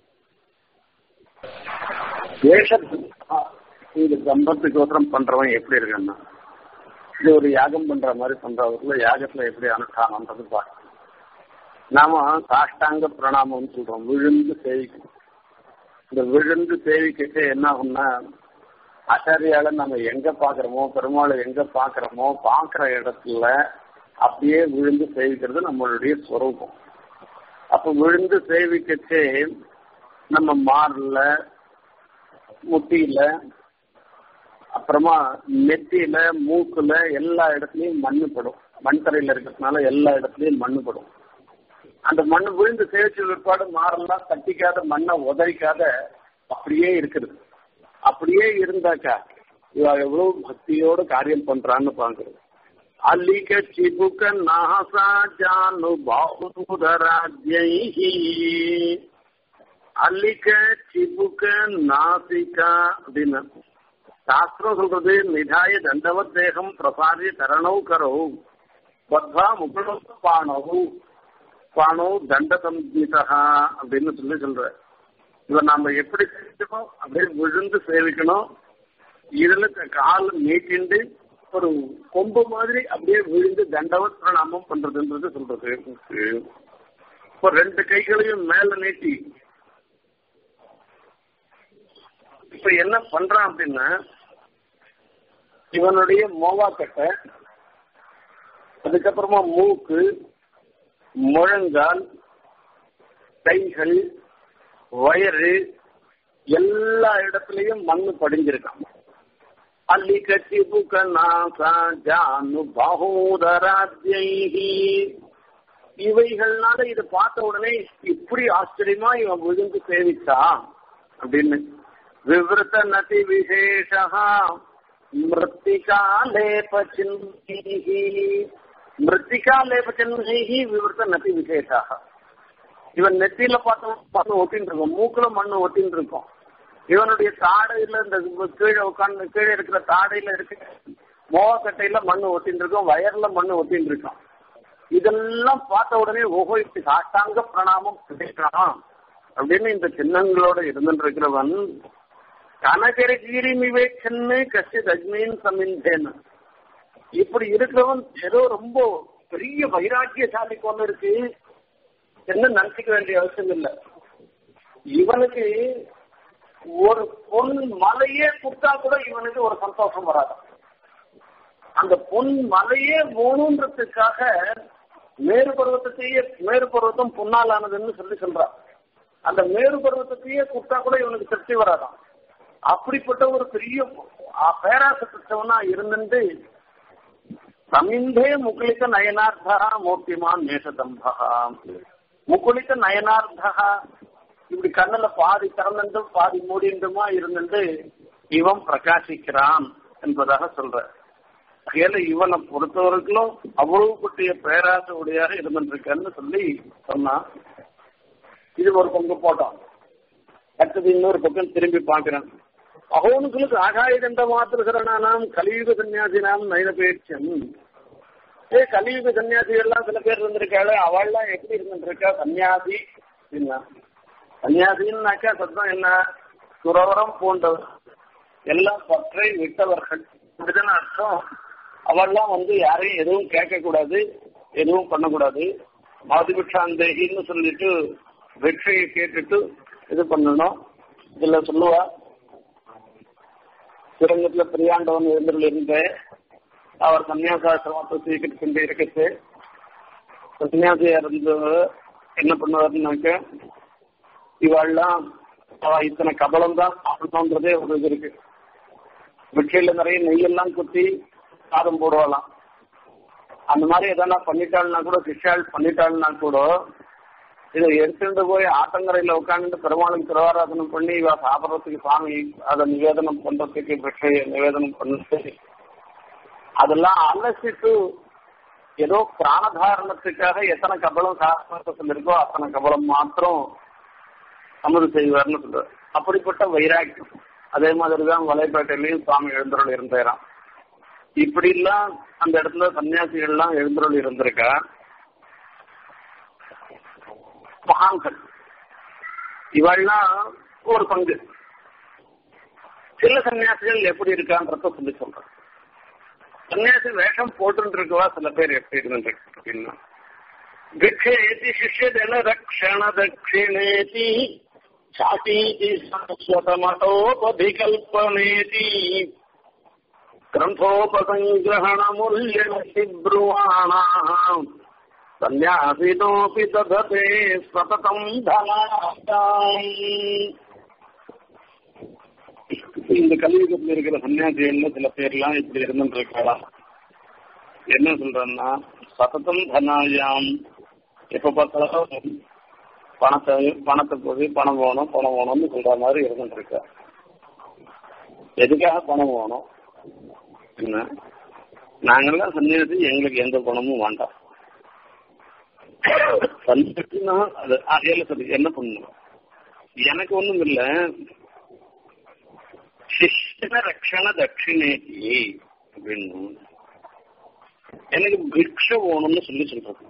ஏஷ தம்பா இந்த தம்பத்துக்கோசரம் பண்றவன் எப்படி இருக்கான்னா இது ஒரு யாகம் பண்ற மாதிரி பண்றவர்ல யாகத்துல எப்படி அனுஷ்டானம்ன்றது பார்க்கணும் நாம சாஷ்டாங்க பிரணாமம் சொல்றோம் விழுந்து சேவிக்கணும் இந்த விழுந்து சேவிக்கிட்டு என்ன ஆகும்னா ஆச்சாரியால நம்ம எங்க பாக்குறோமோ பெருமாளை எங்க பாக்குறோமோ பாக்குற இடத்துல அப்படியே விழுந்து சேவிக்கிறது நம்மளுடைய ஸ்வரூபம் அப்ப விழுந்து சேவிக்கச்சே நம்ம மார்ல முட்டியில அப்புறமா நெத்தியில மூக்குல எல்லா இடத்துலயும் மண்ணு படும் மண் தரையில இருக்கிறதுனால எல்லா இடத்துலயும் மண்ணு படும் அந்த மண் விழுந்து சேவிச்ச பிற்பாடு மாறெல்லாம் தட்டிக்காத மண்ணை உதறிக்காத அப்படியே இருக்குது அப்படியே இருந்தாக்கா இவ எவ்வளவு பக்தியோட காரியம் பண்றான்னு பாக்குறது அலிக சிபுக நாசா ஜானு பாபுதராஜ்யை அலிக சிபுக நாசிகா அப்படின்னு சாஸ்திரம் சொல்றது நிதாய தண்டவத் தேகம் பிரசாரிய தரணவு கரவு பத்வா முகுண பாணவு பாணவு தண்ட சம்ஹிதா அப்படின்னு சொல்லி சொல்ற இத நாம எப்படி செஞ்சோம் அப்படியே விழுந்து சேவிக்கணும் இதுல கால் நீட்டிண்டு ஒரு கொம்பு மாதிரி அப்படியே விழுந்து தண்டவத் பிரணாமம் பண்றதுன்றது சொல்றது இப்போ ரெண்டு கைகளையும் மேல நீட்டி இப்ப என்ன பண்றான் அப்படின்னா இவனுடைய மோவாக்கட்டை அதுக்கப்புறமா மூக்கு முழங்கால் கைகள் வயறு எல்லா இடத்துலயும் மண்ணு படிஞ்சிருக்கான் அள்ளி கட்டி புகநாசானு பகோதராத்யி இவைகள்னால இதை பார்த்த உடனே இப்படி ஆச்சரியமா இவன் விழுந்து சேவிச்சா அப்படின்னு விவருத்த நதி விசேஷா மிருத்திகாலேபச்சின்ஹி மிருத்திகாலேபச்சின்ஹி விவருத்த நதி விசேஷா இவன் நெத்தியில பார்த்த மண்ணு ஒட்டின்னு இருக்கும் மூக்குல மண்ணு ஒட்டின்னு இருக்கும் இவனுடைய தாடையில இந்த கீழே உட்காந்து கீழே இருக்கிற தாடையில இருக்க மோகக்கட்டையில மண்ணு ஒட்டின்னு இருக்கும் வயர்ல மண்ணு ஒட்டின்னு இருக்கும் இதெல்லாம் பார்த்த உடனே ஓஹோ இப்படி சாஷ்டாங்க பிரணாமம் கிடைக்கலாம் அப்படின்னு இந்த சின்னங்களோட இருந்துட்டு இருக்கிறவன் கனகரகீரி விவேச்சன்னு கஷ்டித் அக்னின் சமிந்தேன் இப்படி இருக்கிறவன் ஏதோ ரொம்ப பெரிய வைராக்கியசாலி கொண்டு இருக்கு என்ன நினைச்சுக்க வேண்டிய அவசியம் இல்லை இவனுக்கு ஒரு பொன் மலையே கொடுத்தா கூட இவனுக்கு ஒரு சந்தோஷம் வராது அந்த பொன் மலையே வேணுன்றதுக்காக மேரு பருவத்தையே மேரு பருவத்தம் பொன்னால் ஆனதுன்னு சொல்லி சொல்றான் அந்த மேரு பருவத்தையே கொடுத்தா கூட இவனுக்கு திருப்தி வராதான் அப்படிப்பட்ட ஒரு பெரிய பேராசை பெற்றவனா இருந்துட்டு சமிந்தே முகுலித நயனார்த்தா மூர்த்திமான் நேசதம்பா முகுலித நயனார்த்தா இப்படி கண்ணுல பாதி திறந்துட்டும் பாதி மூடிண்டுமா இருந்துட்டு இவன் பிரகாசிக்கிறான் என்பதாக சொல்ற கையில இவனை பொறுத்தவரைக்கும் அவ்வளவு குட்டிய பேராசை உடையாக இருந்துருக்கன்னு சொல்லி சொன்னான் இது ஒரு பங்கு போட்டோம் அடுத்தது இன்னொரு பக்கம் திரும்பி பார்க்கிறேன் அகோனுக்களுக்கு ஆகாய கண்ட மாத்திருக்கிறனாம் கலியுக சன்னியாசினாம் நைனபேட்சம் ஏ கலியுக சன்னியாசி எல்லாம் சில பேர் இருந்திருக்காளே அவள்லாம் எப்படி இருந்துருக்கா சன்னியாசி அப்படின்னா சன்னியாசின்னாக்கா சத்தம் என்ன துறவரம் பூண்டவர் எல்லாம் பற்றை விட்டவர்கள் அப்படிதானே அர்த்தம் அவள்லாம் வந்து யாரையும் எதுவும் கேட்கக்கூடாது எதுவும் பண்ணக்கூடாது மாதிபிக்ஷாந்தேகின்னு சொல்லிட்டு வெற்றியை கேட்டுட்டு இது பண்ணணும் இதுல சொல்லுவா சுரங்கத்துல பிரியாண்டவன் எழுந்திரல் இருந்த அவர் சன்னியாசாசிரமத்தை சீக்கிரம் கொண்டு இருக்கிறது சன்னியாசியா இருந்து என்ன பண்ணுவாருன்னாக்க இவாள்லாம் அவ இத்தனை கபலம் தான் சாப்பிடணுன்றதே ஒரு இது இருக்கு விட்டையில நிறைய நெய்யெல்லாம் குத்தி சாதம் போடுவாளாம் அந்த மாதிரி எதனா பண்ணிட்டாள்னா கூட சிஷாள் பண்ணிட்டாள்னா கூட இதை எடுத்துட்டு போய் ஆத்தங்கரையில உட்காந்துட்டு பெருமாளுக்கு திருவாராதனம் பண்ணி இவ சாப்பிட்றதுக்கு சாமி அதை நிவேதனம் பண்றதுக்கு விட்டையை நிவேதனம் பண்ணிட்டு அதெல்லாம் அலசிட்டு ஏதோ பிராணதாரணத்துக்காக எத்தனை கபலம் சாஸ்திரத்தில் இருக்கோ அத்தனை கபலம் மாத்திரம் அமது செய்வார்னு சொல்றாரு அப்படிப்பட்ட வைராக்கியம் அதே மாதிரிதான் வலைப்பேட்டையிலையும் சுவாமி எழுந்தருள் இருந்தாராம் இப்படி எல்லாம் அந்த இடத்துல சன்னியாசிகள் எல்லாம் எழுந்தருள் இருந்திருக்கா மகான்கள் இவள்லாம் ஒரு பங்கு சில சன்னியாசிகள் எப்படி இருக்கான்றத சொல்லி சொல்றேன் சன்னியாசி வேஷம் போட்டு இருக்கவா சில பேர் எப்படி இருந்துருக்கு அப்படின்னா भिक्षेति शिष्यजन रक्षण दक्षिणेति छातीति शाश्वतमतोपधिकल्पनेति ग्रन्थोपसङ्ग्रहणमूल्यमसि ब्रुवाणाम् सन्न्यासिनोऽपि दधते सततम् धनास्ताम् இந்த கலியுகத்தில் இருக்கிற சன்னியாசிகள்ல சில பேர்லாம் இப்படி இருந்துருக்காளா என்ன சொல்றேன்னா சததம் தனாயாம் எப்ப பார்த்தாலும் பணத்தை பணத்தை போய் பணம் வேணும் பணம் வேணும்னு சொல்ற மாதிரி இருந்துருக்க எதுக்காக பணம் வேணும் என்ன நாங்கெல்லாம் சன்னியாசி எங்களுக்கு எந்த பணமும் வேண்டாம் சன்னியாசினா அது இல்ல சரி என்ன பண்ணணும் எனக்கு ஒண்ணும் இல்ல சிஷ்யன ரக்ஷண தட்சிணேதி அப்படின்னு எனக்கு பிக்ஷ வேணும்னு சொல்லி சொல்றது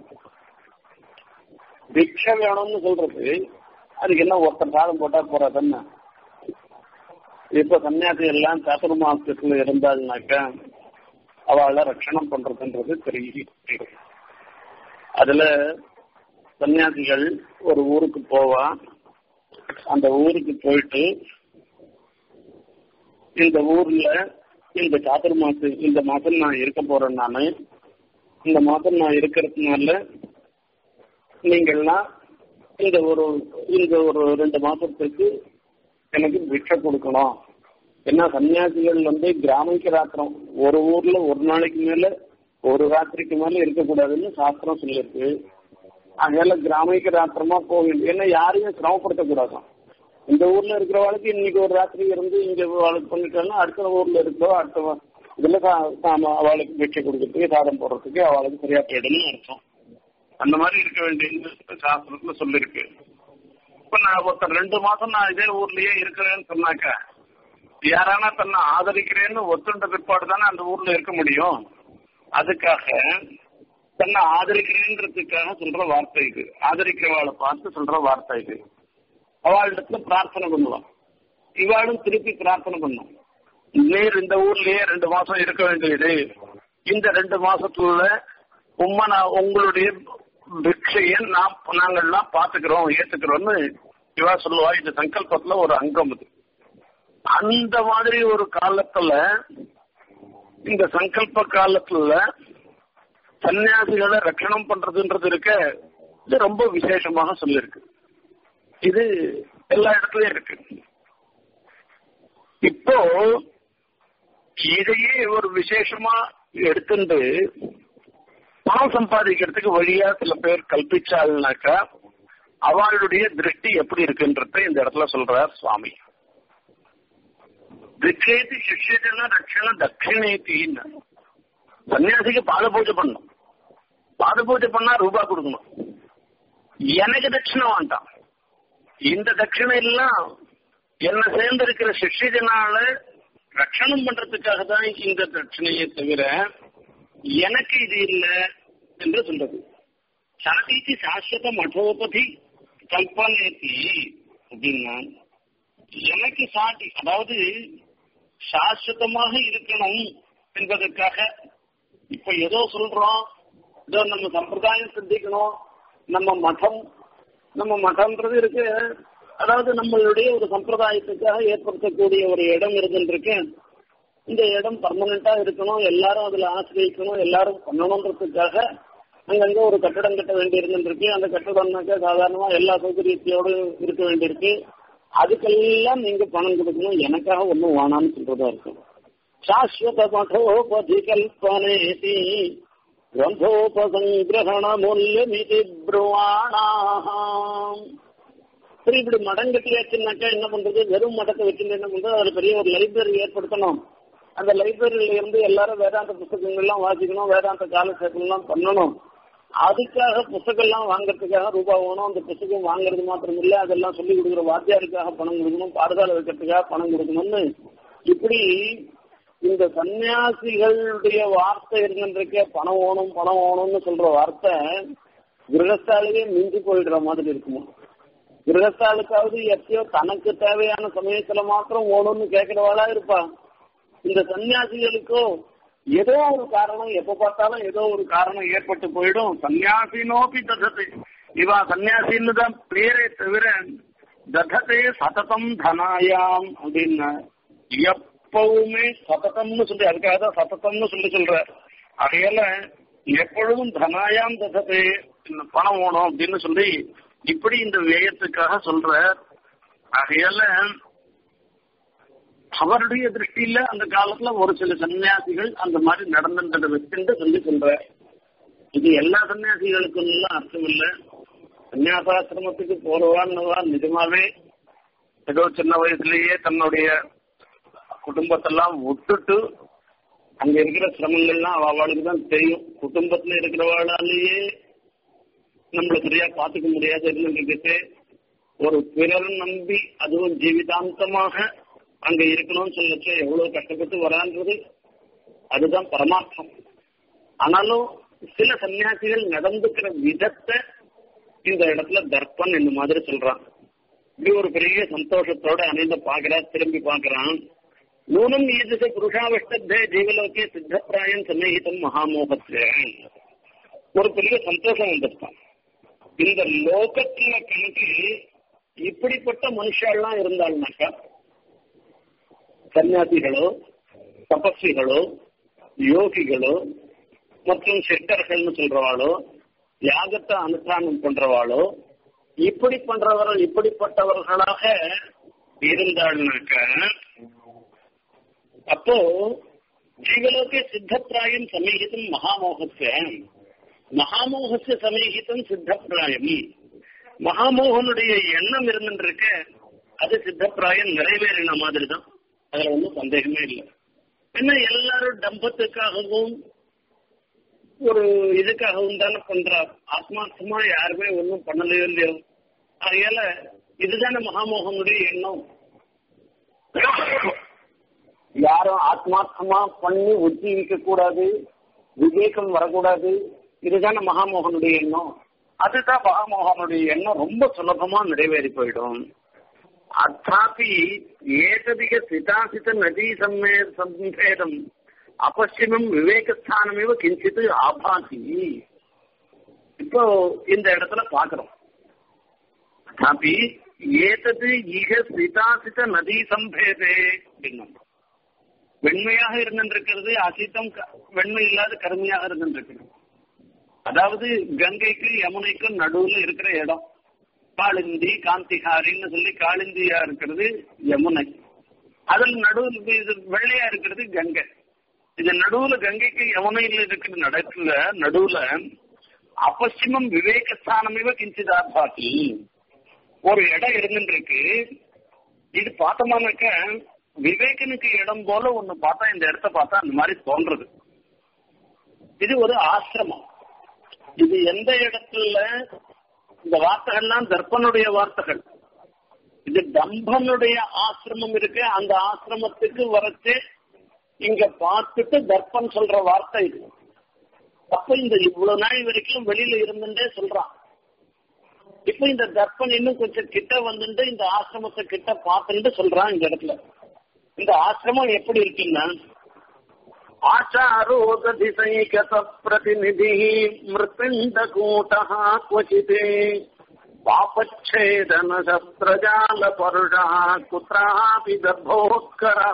பிக்ஷ வேணும்னு சொல்றது அதுக்கு என்ன ஒருத்தர் சாதம் போட்டா போறாதுன்னு இப்ப சன்னியாசி எல்லாம் சாத்துர்மாசத்துல இருந்தாள்னாக்கா அவளை ரட்சணம் பண்றதுன்றது பெரிய அதுல சன்னியாசிகள் ஒரு ஊருக்கு போவா அந்த ஊருக்கு போயிட்டு இந்த ஊர்ல இந்த சாத்துர் மாசம் இந்த மாசம் நான் இருக்க போறேன் நானு இந்த மாசம் நான் இருக்கிறதுனால நீங்கள்லாம் இந்த ஒரு இந்த ஒரு ரெண்டு மாசத்துக்கு எனக்கு பிக்ஷை கொடுக்கணும் ஏன்னா சன்னியாசிகள் வந்து கிராமிக்க ராத்திரம் ஒரு ஊர்ல ஒரு நாளைக்கு மேல ஒரு ராத்திரிக்கு மேல இருக்கக்கூடாதுன்னு சாஸ்திரம் சொல்லியிருக்கு அதனால கிராமிக்க ராத்திரமா போக வேண்டிய ஏன்னா யாரையும் சிரமப்படுத்தக்கூடாதான் இந்த ஊர்ல இருக்கிறவளுக்கு இன்னைக்கு ஒரு ராத்திரி இருந்து இங்க அவளுக்கு பண்ணிட்டாலும் அடுத்த ஊர்ல இருக்கிறோம் அடுத்த இதுல அவளுக்கு பிக்ஷை கொடுக்கறதுக்கு சாதம் போடுறதுக்கு அவளுக்கு சரியா போயிடும்னு அர்த்தம் அந்த மாதிரி இருக்க வேண்டிய சாஸ்திரத்துல சொல்லிருக்கு இப்ப நான் ஒருத்தர் ரெண்டு மாசம் நான் இதே ஊர்லயே இருக்கிறேன்னு சொன்னாக்க யாரானா தன்னை ஆதரிக்கிறேன்னு ஒத்துண்ட பிற்பாடு தானே அந்த ஊர்ல இருக்க முடியும் அதுக்காக தன்னை ஆதரிக்கிறேன்றதுக்காக சொல்ற வார்த்தை இது ஆதரிக்கிறவாளை பார்த்து சொல்ற வார்த்தை இது அவளிடத்துல பிரார்த்தனை பண்ணுவான் இவாளும் திருப்பி பிரார்த்தனை பண்ணும் நேர் இந்த ஊர்லயே ரெண்டு மாசம் இருக்க வேண்டியது இந்த ரெண்டு மாசத்துல உண்மை நான் உங்களுடைய பிக்ஷைய நாம் நாங்கள்லாம் பாத்துக்கிறோம் ஏத்துக்கிறோம்னு இவா சொல்லுவா இந்த சங்கல்பத்துல ஒரு அங்கம் இது அந்த மாதிரி ஒரு காலத்துல இந்த சங்கல்ப காலத்துல சன்னியாசிகளை ரட்சணம் பண்றதுன்றது இருக்க இது ரொம்ப விசேஷமாக சொல்லியிருக்கு இது எல்லா இடத்துலயும் இருக்கு இப்போ இதையே ஒரு விசேஷமா எடுத்துட்டு பணம் சம்பாதிக்கிறதுக்கு வழியா சில பேர் கல்பிச்சாள்னாக்கா அவளுடைய திருஷ்டி எப்படி இருக்குன்றத இந்த இடத்துல சொல்றார் சுவாமி திக்கேதி சிஷ்யஜன ரட்சண தட்சிணேத்தின்னு சன்னியாசிக்கு பாத பூஜை பண்ணணும் பாத பூஜை பண்ணா ரூபா கொடுக்கணும் எனக்கு தட்சிணை வேண்டாம் இந்த தட்சிணை எல்லாம் என்ன சேர்ந்திருக்கிற சிஷ்யஜனால ரட்சணம் பண்றதுக்காக தான் இந்த தட்சிணையை தவிர எனக்கு இது இல்லை என்று சொல்றது சாதிக்கு சாஸ்வத மఠோபதி கல்பனேத்தி அப்படின்னா எனக்கு சாட்டி அதாவது சாஸ்வதமாக இருக்கணும் என்பதற்காக இப்ப ஏதோ சொல்றோம் ஏதோ நம்ம சம்பிரதாயம் சிந்திக்கணும் நம்ம மதம் நம்ம மதம்ன்றது இருக்கு அதாவது நம்மளுடைய ஒரு சம்பிரதாயத்துக்காக ஏற்படுத்தக்கூடிய ஒரு இடம் இருந்துருக்கு இந்த இடம் பர்மனண்டா இருக்கணும் எல்லாரும் அதுல ஆசிரியக்கணும் எல்லாரும் பண்ணணுன்றதுக்காக அங்கங்க ஒரு கட்டடம் கட்ட வேண்டி இருந்துருக்கு அந்த கட்டடம்னாக்க சாதாரணமா எல்லா சௌகரியத்தையோடு இருக்க வேண்டியிருக்கு அதுக்கெல்லாம் நீங்க பணம் கொடுக்கணும் எனக்காக ஒன்றும் வேணாம்னு சொல்றதா இருக்கும் சாஸ்வத மఠோபதி கல்பனேதி கிரந்தோபசங்கிரகண மூல்யமிதி ப்ருவாணாம் சரி இப்படி மடம் கட்டியாச்சுன்னாக்கா என்ன பண்றது வெறும் மடத்தை வச்சுட்டு என்ன பண்றது அதுல பெரிய ஒரு லைப்ரரி ஏற்படுத்தணும் அந்த லைப்ரரியில இருந்து எல்லாரும் வேதாந்த புத்தகங்கள் எல்லாம் வாசிக்கணும் வேதாந்த காலக்ஷேபம் எல்லாம் பண்ணணும் அதுக்காக புத்தகம் எல்லாம் வாங்குறதுக்காக ரூபாய் வேணும் அந்த புத்தகம் வாங்குறது மாத்திரம் இல்ல அதெல்லாம் சொல்லி கொடுக்குற வாத்தியாருக்காக பணம் கொடுக்கணும் பாடசாலை வைக்கிறதுக்காக பணம் கொடுக்கணும்னு இப்படி இந்த சன்னியாசிகளுடைய வார்த்தை இருந்துருக்க பணம் வேணும் பணம் வேணும்னு சொல்ற வார்த்தை கிரகஸ்தாலேயே மிஞ்சி போயிடுற மாதிரி இருக்குமா கிரகஸ்தாலுக்காவது எப்பயோ தனக்கு தேவையான சமயத்துல மாத்திரம் ஓணும்னு கேட்கிறவாளா இருப்பா இந்த சன்னியாசிகளுக்கோ ஏதோ ஒரு காரணம் எப்ப பார்த்தாலும் ஏதோ ஒரு காரணம் ஏற்பட்டு போயிடும் சன்னியாசினோபி ததத்தை இவா சன்னியாசின்னு தான் பேரே தவிர ததத்தை சததம் தனாயாம் அப்படின்னு எப்பவுமே சததம்னு சொல்லி அதுக்காக தான் சததம்னு சொல்லி சொல்ற அதையால எப்பொழுதும் தனாயாம் ததத்தை பணம் வேணும் அப்படின்னு சொல்லி இப்படி இந்த வியயத்துக்காக சொல்ற ஆகையால அவருடைய திருஷ்டியில அந்த காலத்துல ஒரு சில சன்னியாசிகள் அந்த மாதிரி நடந்துன்றத வச்சுட்டு சொல்லி சொல்ற இது எல்லா சன்னியாசிகளுக்கும் எல்லாம் அர்த்தம் இல்ல சன்னியாசாசிரமத்துக்கு போறவான்னவா நிஜமாவே ஏதோ சின்ன வயசுலயே தன்னுடைய குடும்பத்தெல்லாம் விட்டுட்டு அங்க இருக்கிற சிரமங்கள்லாம் அவளுக்கு தான் தெரியும் குடும்பத்துல இருக்கிறவாளாலேயே நம்மள சரியா பாத்துக்க முடியாது இருந்துகிட்டு ஒரு பிறர் நம்பி அதுவும் ஜீவிதாந்தமாக அங்க இருக்கணும்னு சொல்லச்சு எவ்வளவு கஷ்டப்பட்டு வரான்றது அதுதான் பரமார்த்தம் ஆனாலும் சில சன்னியாசிகள் நடந்துக்கிற விதத்தை இந்த இடத்துல தர்ப்பன் இந்த மாதிரி சொல்றான் இப்படி ஒரு பெரிய சந்தோஷத்தோட அனைந்த பாக்குறா திரும்பி பாக்குறான் நூனம் ஈதிச புருஷாவஷ்டே ஜீவலோகே சித்தப்பிராயம் சன்னிகிதம் மகாமோகத்துல ஒரு பெரிய சந்தோஷம் வந்துருக்கான் இந்த லோகத்துல கணக்கு இப்படிப்பட்ட மனுஷாலாம் இருந்தாள்னாக்கா சன்னியாசிகளோ தபஸ்விகளோ யோகிகளோ மற்றும் சித்தர்கள்னு சொல்றவாளோ யாகத்தை அனுஷ்டானம் பண்றவாளோ இப்படி பண்றவர்கள் இப்படிப்பட்டவர்களாக இருந்தாள்னாக்க அப்போ ஜீவலோகே சித்தப்பிராயம் சமீகிதம் மகாமோகத்தை மகாமோகச சமீகிதம் சித்தப்பிராயம் மகாமோகனுடைய எண்ணம் இருந்துருக்க அது சித்தப்பிராயம் நிறைவேறின மாதிரி தான் அதுல ஒன்றும் சந்தேகமே இல்லை என்ன எல்லாரும் டம்பத்துக்காகவும் ஒரு இதுக்காகவும் தானே பண்றா ஆத்மார்த்தமா யாருமே ஒன்றும் பண்ணலையோ இல்லையோ அதனால இதுதானே மகாமோகனுடைய எண்ணம் யாரும் ஆத்மார்த்தமா பண்ணி உஜ்ஜீவிக்க கூடாது விவேகம் வரக்கூடாது இதுதானே மகாமோகனுடைய எண்ணம் அதுதான் மகாமோகனுடைய எண்ணம் ரொம்ப சுலபமா நிறைவேறி போயிடும் அத்தாபி ஏததிக சிதாசித நதி சம்மே சம்பேதம் அபசியமும் விவேகஸ்தானமேவ கிஞ்சித்து ஆபாசி இப்போ இந்த இடத்துல பாக்குறோம் அத்தாபி ஏதது ஈக சிதாசித நதி சம்பேதே அப்படின்னா வெண்மையாக இருந்திருக்கிறது அசித்தம் வெண்மை இல்லாத கருமையாக இருந்திருக்கிறது அதாவது கங்கைக்கு யமுனைக்கும் நடுவுல இருக்கிற இடம் காளிந்தி காந்திகாரின்னு சொல்லி காளிந்தியா இருக்கிறது யமுனை அதில் நடுவில் இது வெள்ளையா இருக்கிறது கங்கை இது நடுவுல கங்கைக்கு யமுனையில் இருக்கிற நடக்குல நடுவுல அபசிமம் விவேகஸ்தானமே கிஞ்சிதார்த்தாக்கி ஒரு இடம் இருந்துருக்கு இது பார்த்தோம்னாக்க விவேகனுக்கு இடம் போல ஒண்ணு பார்த்தா இந்த இடத்த பார்த்தா அந்த மாதிரி தோன்றது இது ஒரு ஆசிரமம் இது எந்த இடத்துல இந்த வார்த்தைகள்லாம் தர்ப்பனுடைய வார்த்தைகள் இது தம்பனுடைய ஆசிரமம் இருக்கு அந்த ஆசிரமத்துக்கு வரச்சு இங்க பார்த்துட்டு தர்ப்பன் சொல்ற வார்த்தை இது அப்ப இந்த இவ்வளவு நாள் வரைக்கும் வெளியில இருந்துட்டே சொல்றான் இப்ப இந்த தர்ப்பன் இன்னும் கொஞ்சம் கிட்ட வந்துட்டு இந்த ஆசிரமத்தை கிட்ட பார்த்துட்டு சொல்றான் இந்த இடத்துல இந்த ஆசிரமம் எப்படி இருக்குன்னா ஆச்சாரோததிசைகத பிரதிநிதி மிருபிண்டகூட்ட क्वचित् पापच्छेदन शस्त्रजाल परुषः कुत्रापि गर्भोत्करः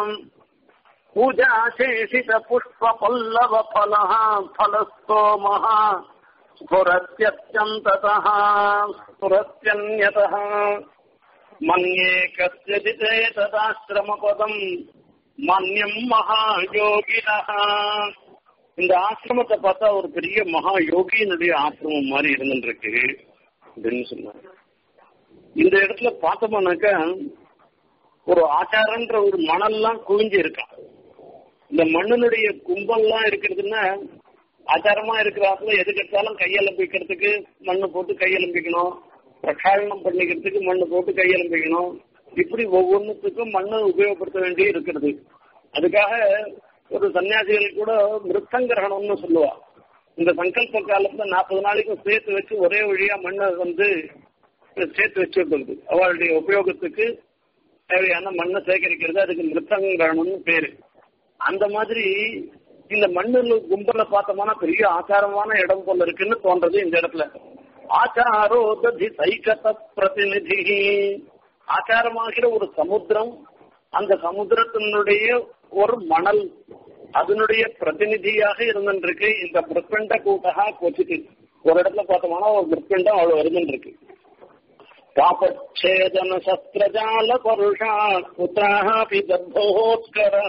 पूजाशेषित पुष्प पल्लव फलः फलस्तोमः स्फुरत्यत्यन्ततः स्फुरत्यन्यतः मन्ये कस्यचित् तदाश्रमपदम् மன்யம் மகாயோகினா இந்த ஆசிரமத்தை பார்த்தா ஒரு பெரிய மகா யோகியினுடைய ஆசிரமம் மாதிரி இருந்துருக்கு அப்படின்னு சொன்னாங்க இந்த இடத்துல பார்த்தோம்னாக்கா ஒரு ஆச்சாரன்ற ஒரு மணல்லாம் குவிஞ்சு இருக்கான் இந்த மண்ணினுடைய கும்பல்லாம் இருக்கிறதுன்னா ஆச்சாரமா இருக்கிறாப்புல எதுக்கு எடுத்தாலும் கையெலம்பிக்கிறதுக்கு மண்ணு போட்டு கையெலம்பிக்கணும் பிரகாரணம் பண்ணிக்கிறதுக்கு மண்ணு போட்டு கையெலம்பிக்கணும் இப்படி ஒவ்வொன்றுத்துக்கும் மண்ணை உபயோகப்படுத்த வேண்டி இருக்கிறது அதுக்காக ஒரு சன்னியாசிகள் கூட மிருத்தங்கிரகணம்னு சொல்லுவா இந்த சங்கல்ப காலத்துல நாற்பது நாளைக்கும் சேர்த்து வச்சு ஒரே வழியா மண்ணை வந்து சேர்த்து வச்சிருக்கிறது அவளுடைய உபயோகத்துக்கு தேவையான மண்ணை சேகரிக்கிறது அதுக்கு மிருத்தங்கிரகணம்னு பேரு அந்த மாதிரி இந்த மண்ணில் கும்பல பார்த்தோம்னா பெரிய ஆச்சாரமான இடம் போல இருக்குன்னு தோன்றது இந்த இடத்துல ஆச்சாரோ ததி சைகத பிரதிநிதி ஆச்சாரமாகிற ஒரு சமுத்திரம் அந்த சமுத்திரத்தினுடைய ஒரு மணல் அதனுடைய பிரதிநிதியாக இருந்துருக்கு இந்த பிருப்பண்ட கூட்டகா கொச்சிட்டு ஒரு இடத்துல பார்த்தோம்னா ஒரு பிருப்பண்டம் அவ்வளவு இருந்துருக்கு பாபச்சேதன சஸ்திரஜால பருஷா புத்திராபி கர்ப்போத்கர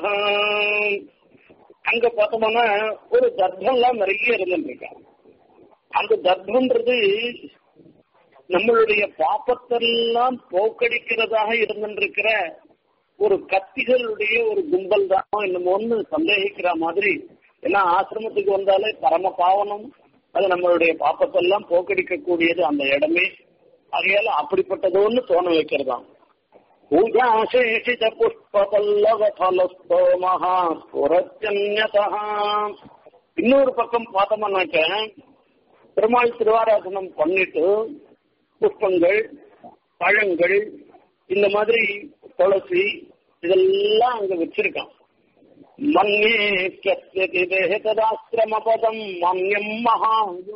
அங்க பார்த்தோம்னா ஒரு கர்ப்பம்லாம் நிறைய இருந்துருக்கா அந்த கர்ப்பன்றது நம்மளுடைய பாப்பத்தெல்லாம் போக்கடிக்கிறதாக இருந்திருக்கிற ஒரு கத்திகளுடைய ஒரு கும்பல் தான் என்னமோன்னு சந்தேகிக்கிற மாதிரி ஏன்னா ஆசிரமத்துக்கு வந்தாலே பரம பாவனம் அது நம்மளுடைய பாப்பத்தெல்லாம் போக்கடிக்க கூடியது அந்த இடமே ஆகையால அப்படிப்பட்டதோன்னு தோண வைக்கிறதாம் பூஜாசேஷித புஷ்ப பல்லவ பலஸ்தோமஹா ஸ்புரத்யன்யதா இன்னொரு பக்கம் பார்த்தோம்னாக்க பெருமாள் திருவாராசனம் பண்ணிட்டு புஷ்பங்கள் பழங்கள் இந்த மாதிரி துளசி இதெல்லாம் அங்க வச்சிருக்கான் மன்யே கஸ்யதி தேகதாசிரம பதம் மன்யம் மகா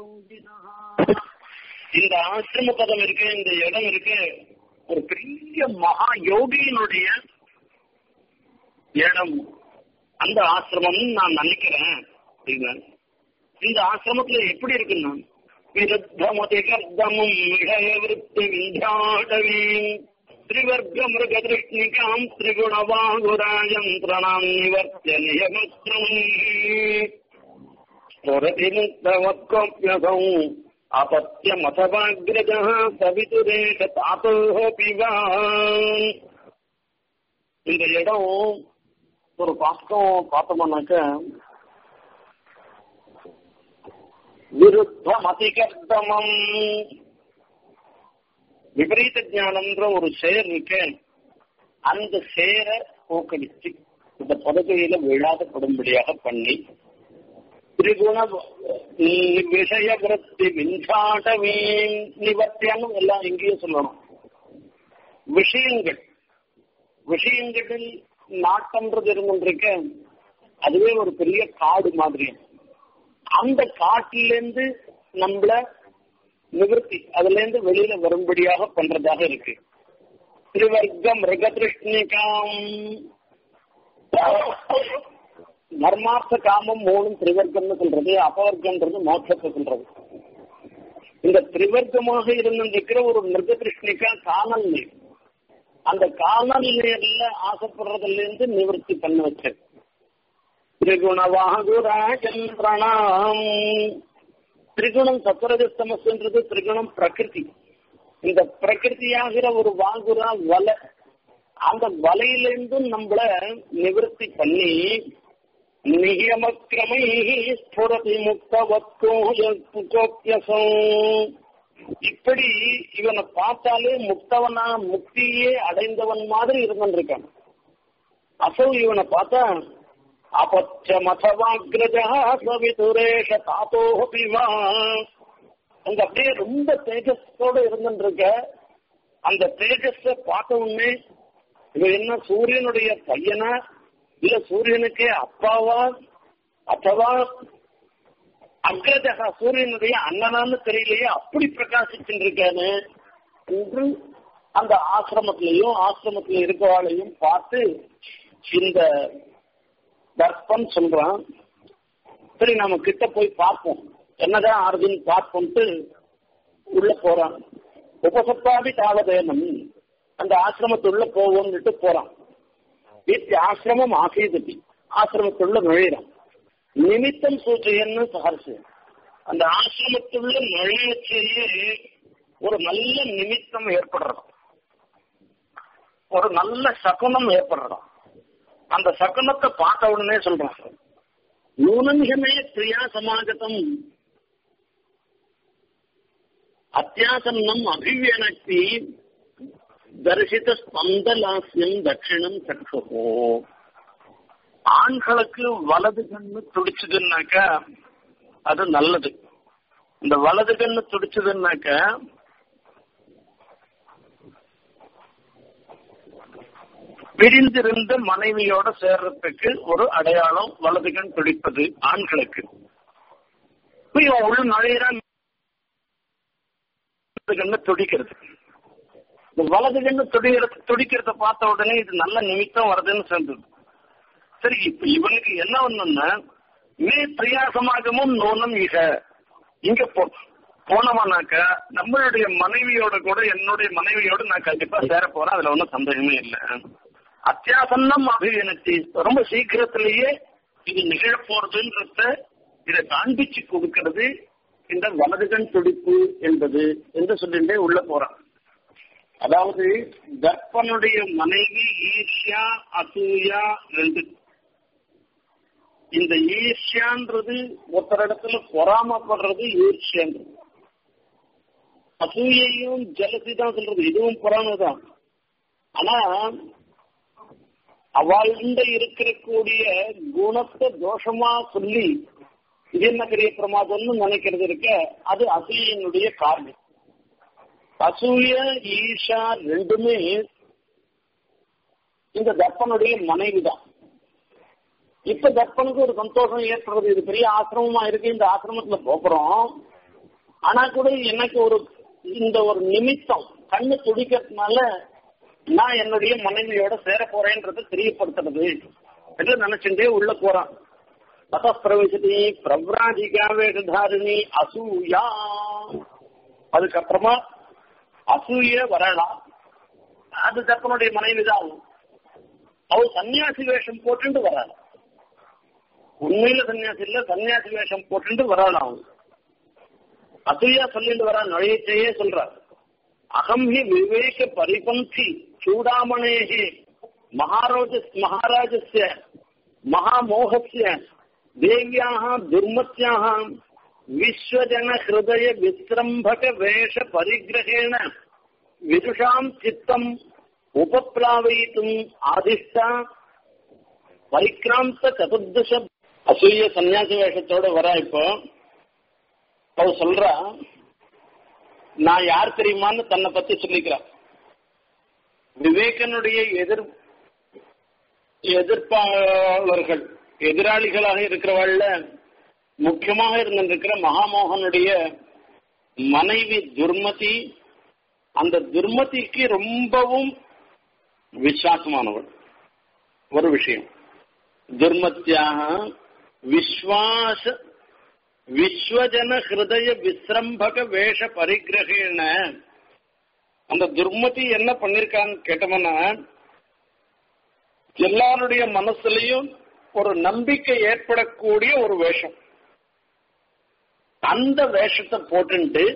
இந்த ஆசிரம பதம் இருக்கு இந்த இடம் இருக்கு ஒரு பெரிய மகா யோகியினுடைய இடம் அந்த ஆசிரமம் நான் நினைக்கிறேன் அப்படின்னா இந்த ஆசிரமத்துல எப்படி இருக்குன்னா விருத்தமதி கர்தமும் விருத்தி விந்தியாடவீம் திரிவர்க்க மிருகதிருஷ்ணிகாம் திரிகுணவாகுராயந்திரணாம் நிவர்த்திய நியமஸ்ரம் ஸ்புரதி முக்தவத்கோப்யசௌ अपत्यमथवाग्रज सवितुरेश தாத்தோபி இந்த இடம் ஒரு பக்கம் பார்த்தோம்னாக்க விருத்தம் அதிகர்த்தமம் விபரீத ஞானம்ன்ற ஒரு செயல் இருக்கு அந்த சேரை போக்கடிச்சு இந்த பதவியில விழாதப்படும்படியாக பண்ணி திரிகுண விஷய விருத்தி மின்சாட்டமே நிவர்த்தியான்னு எல்லாம் எங்கேயும் சொல்லணும் விஷயங்கள் விஷயங்களில் நாட்டம்ன்றது இருந்துருக்க அதுவே ஒரு பெரிய காடு மாதிரி அந்த காட்டிலேருந்து நம்மள நிவர்த்தி அதுல இருந்து வெளியில வரும்படியாக பண்றதாக இருக்கு திரிவர்க்க மிருகதிருஷ்ணிகாம் தர்மார்த்த காமம் மூணும் திரிவர்க்கம்னு சொல்றது அபவர்க்கம்ன்றது மோட்சத்தை சொல்றது இந்த திரிவர்க்கமாக இருந்திருக்கிற ஒரு மிருக கிருஷ்ணிக்கா காணல் நீர் அந்த காணல் நீர்ல ஆசைப்படுறதுல இருந்து நிவர்த்தி பண்ண வச்ச திரிகுணவாகுராஜந்திரணாம் திரிகுணம் சத்வரஜஸ்தமஸ்ன்றது திரிகுணம் பிரகிருதி இந்த பிரகிருதியாகிற ஒரு வாகுரா வலை அந்த வலையிலிருந்தும் நம்மள நிவர்த்தி பண்ணி நியமக்கிரமைः ஸ்புரதி முக்தவத்கோப்யசம் இப்படி இவனை பார்த்தாலே முக்தவனா முக்தியே அடைந்தவன் மாதிரி இருந்திருக்கான் அசௌ இவனை பார்த்தா அபச்சமசவாகிரஜா சவிதுரேஷ தாத்தோபிவா அங்க அப்படியே ரொம்ப தேஜஸோட இருந்துருக்க அந்த தேஜஸ பார்த்த உடனே இவன் என்ன சூரியனுடைய பையனா இல்ல சூரியனுக்கே அப்பாவா அத்தவா அக்ரஜகா சூரியனுடைய அண்ணனான்னு தெரியலையே அப்படி பிரகாசிச்சுட்டு இருக்கானு என்று அந்த ஆசிரமத்திலையும் ஆசிரமத்துல இருக்கவாளையும் பார்த்து இந்த தர்ப்பம் சொல்றான் சரி நம்ம கிட்ட போய் பார்ப்போம் என்னதான் ஆறுதுன்னு பார்ப்போம்ட்டு உள்ள போறான் உபசத்தாபி தாவதேனம் அந்த ஆசிரமத்துள்ள போவோம்னுட்டு போறான் வீட்டு ஆசிரமம் ஆசீதத்தி ஆசிரமத்துள்ள நுழையிறான் நிமித்தம் சூச்சையன்னு சஹர்ஷு அந்த ஆசிரமத்துள்ள நுழையச்சேயே ஒரு நல்ல நிமித்தம் ஏற்படுறது ஒரு நல்ல சகுனம் ஏற்படுறதா அந்த சகுனத்தை பார்த்த உடனே சொல்றான் நூனமிகமே பிரியா சமாகதம் அத்தியாசன்னம் அபிவியனக்தி தரிசித்த ஸ்பந்தலாசியம் தட்சிணம் சக்ஷோ ஆண்களுக்கு வலது கண்ணு துடிச்சதுன்னாக்கா அது நல்லது இந்த வலது கண்ணு துடிச்சதுன்னாக்க பிரிந்திருந்த மனைவியோட சேர்றதுக்கு ஒரு அடையாளம் வலது கண் துடிப்பது ஆண்களுக்கு இவன் உள்ள நுழையிறான் கண்ணு துடிக்கிறது இந்த வலது கண்ணு துடிக்கிறது துடிக்கிறத பார்த்த உடனே இது நல்ல நிமித்தம் வருதுன்னு சேர்ந்தது சரி இப்ப இவனுக்கு என்ன ஒண்ணுன்னா மே பிரியாசமாகமும் நோனம் இக இங்க போ போனவனாக்க நம்மளுடைய மனைவியோட கூட என்னுடைய மனைவியோட நான் கண்டிப்பா சேர போறேன் அதுல ஒன்றும் சந்தேகமே இல்லை அத்தியாசன்னம் அபிவினத்தி ரொம்ப சீக்கிரத்திலேயே இது நிகழ போறதுன்றத இதை காண்பிச்சு கொடுக்கிறது இந்த வலதுகண் துடிப்பு என்பது என்று சொல்லிட்டே உள்ள போறான் அதாவது தர்ப்பனுடைய மனைவி ஈர்ஷ்யா அசூயா ரெண்டு இந்த ஈர்ஷ்யான்றது ஒருத்தர் இடத்துல பொறாமப்படுறது ஈர்ஷ்யான்றது அசூயையும் ஜலசி தான் சொல்றது இதுவும் பொறாமதான் ஆனா அவள்கிட்ட இருக்கக்கூடிய குணத்தை தோஷமா சொல்லி இது என்ன பெரிய பிரமாதம்னு நினைக்கிறது இருக்க அது அசூயினுடைய காரணம் அசூய ஈஷா ரெண்டுமே இந்த தர்ப்பனுடைய மனைவி தான் இப்ப தர்ப்பனுக்கு ஒரு சந்தோஷம் ஏற்படுறது இது பெரிய ஆசிரமமா இருக்கு இந்த ஆசிரமத்துல போகிறோம் ஆனா கூட எனக்கு ஒரு இந்த ஒரு நிமித்தம் கண்ணு துடிக்கிறதுனால நான் என்னுடைய மனைவியோட சேர போறேன்றதை தெரியப்படுத்துறது என்று நினைச்சுட்டே உள்ள போறான் தத பிரவேசதி பிரவ்ராஜிகா வேடதாரிணி அசூயா அதுக்கப்புறமா அசூய வரலாம் அது தப்பனுடைய மனைவிதான் அவள் சன்னியாசி வேஷம் போட்டுட்டு வராள் உண்மையில சன்னியாசி இல்ல சன்னியாசி வேஷம் போட்டுட்டு வராள் அவன் அசூயா சொல்லிட்டு வரா நுழையத்தையே சொல்றார் அகம் ஹி விவேக பரிபந்தி சூடாமணேகி மகாராஜ மகாராஜஸ்ய மகாமோகஸ்ய தேவியாக துர்மத்யாக விஸ்வஜன ஹிருதய விசிரம்பக வேஷ பரிகிரகேண விதுஷாம் சித்தம் உபப்ளாவயித்தும் ஆதிஷ்டா பரிக்ராந்த சதுர்தச அசூய சன்னியாசி வேஷத்தோட வரா இப்போ அவ சொல்றா நான் யார் தெரியுமான்னு தன்னை பத்தி சொல்லிக்கிறான் விவேகனுடைய எதிர் எதிர்ப்பாளர்கள் எதிராளிகளாக இருக்கிறவாள்ல முக்கியமாக இருந்திருக்கிற மகாமோகனுடைய மனைவி துர்மதி அந்த துர்மதிக்கு ரொம்பவும் விசுவாசமானவள் ஒரு விஷயம் துர்மத்தியாக விஸ்வாச விஸ்வஜன ஹிருதய விசிரம்பக வேஷ பரிகிரகேன அந்த துர்மதி என்ன பண்ணிருக்கான்னு கேட்டோம்னா எல்லாருடைய மனசுலயும் ஒரு நம்பிக்கை ஏற்படக்கூடிய ஒரு வேஷம் அந்த வேஷத்தை போட்டுட்டு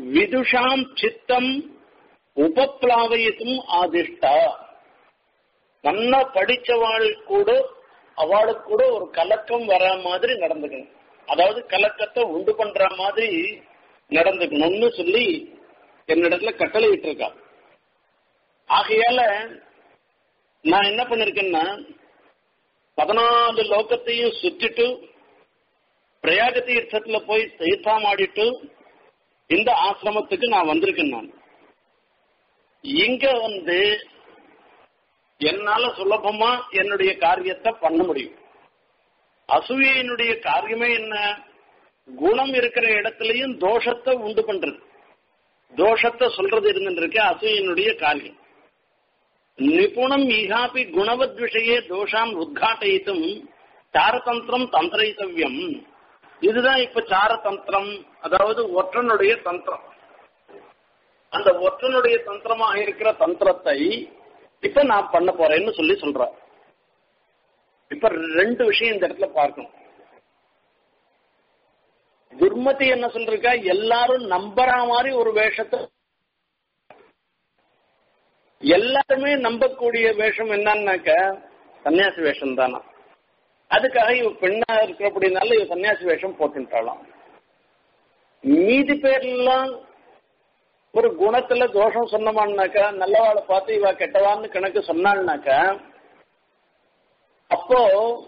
விதுஷாம் சித்தம் உபப்ளாவயித்தும் ஆதிஷ்டா நல்லா படிச்சவாள் கூட அவளுக்கு கூட ஒரு கலக்கம் வர மாதிரி நடந்துக்கணும் அதாவது கலக்கத்தை உண்டு பண்ற மாதிரி நடந்துக்கணும்னு சொல்லி என்னிடத்துல கட்டளை இருக்கா ஆகையால நான் என்ன பண்ணிருக்கேன்னா பதினாலு லோகத்தையும் சுத்திட்டு பிரயாக தீர்த்தத்துல போய் தீர்த்தாமாடிட்டு இந்த ஆசிரமத்துக்கு நான் வந்திருக்கேன் நான் இங்க வந்து என்னால சுலபமா என்னுடைய காரியத்தை பண்ண முடியும் அசூயினுடைய காரியமே என்ன குணம் இருக்கிற இடத்துலயும் தோஷத்தை உண்டு பண்றது தோஷத்தை சொல்றது இருந்துருக்கு அசூயினுடைய காரியம் நிபுணம் ஈகாபி குணவத் விஷயே தோஷாம் உத்காட்டயித்தும் சாரதந்திரம் தந்திரைத்தவியம் இதுதான் இப்ப சாரதந்திரம் அதாவது ஒற்றனுடைய தந்திரம் அந்த ஒற்றனுடைய தந்திரமாக இருக்கிற தந்திரத்தை இப்ப நான் பண்ண போறேன்னு சொல்லி சொல்ற இப்ப ரெண்டு விஷயம் இந்த இடத்துல பார்க்கணும் துர்மதி என்ன சொல்றா எல்லாரும் நம்புற மாதிரி ஒரு வேஷத்தை எல்லாருமே நம்பக்கூடிய வேஷம் என்னன்னாக்க சன்னியாசி வேஷம் தானா அதுக்காக இவ பெண்ணா இருக்கிறபடினால இவ சன்னியாசி வேஷம் போட்டுட்டாளாம் மீதி பேர்லாம் ஒரு குணத்துல தோஷம் சொன்னமான்னாக்கா நல்லவாளை பார்த்து இவ கெட்டவான்னு கணக்கு சொன்னாள்னாக்கா அப்போ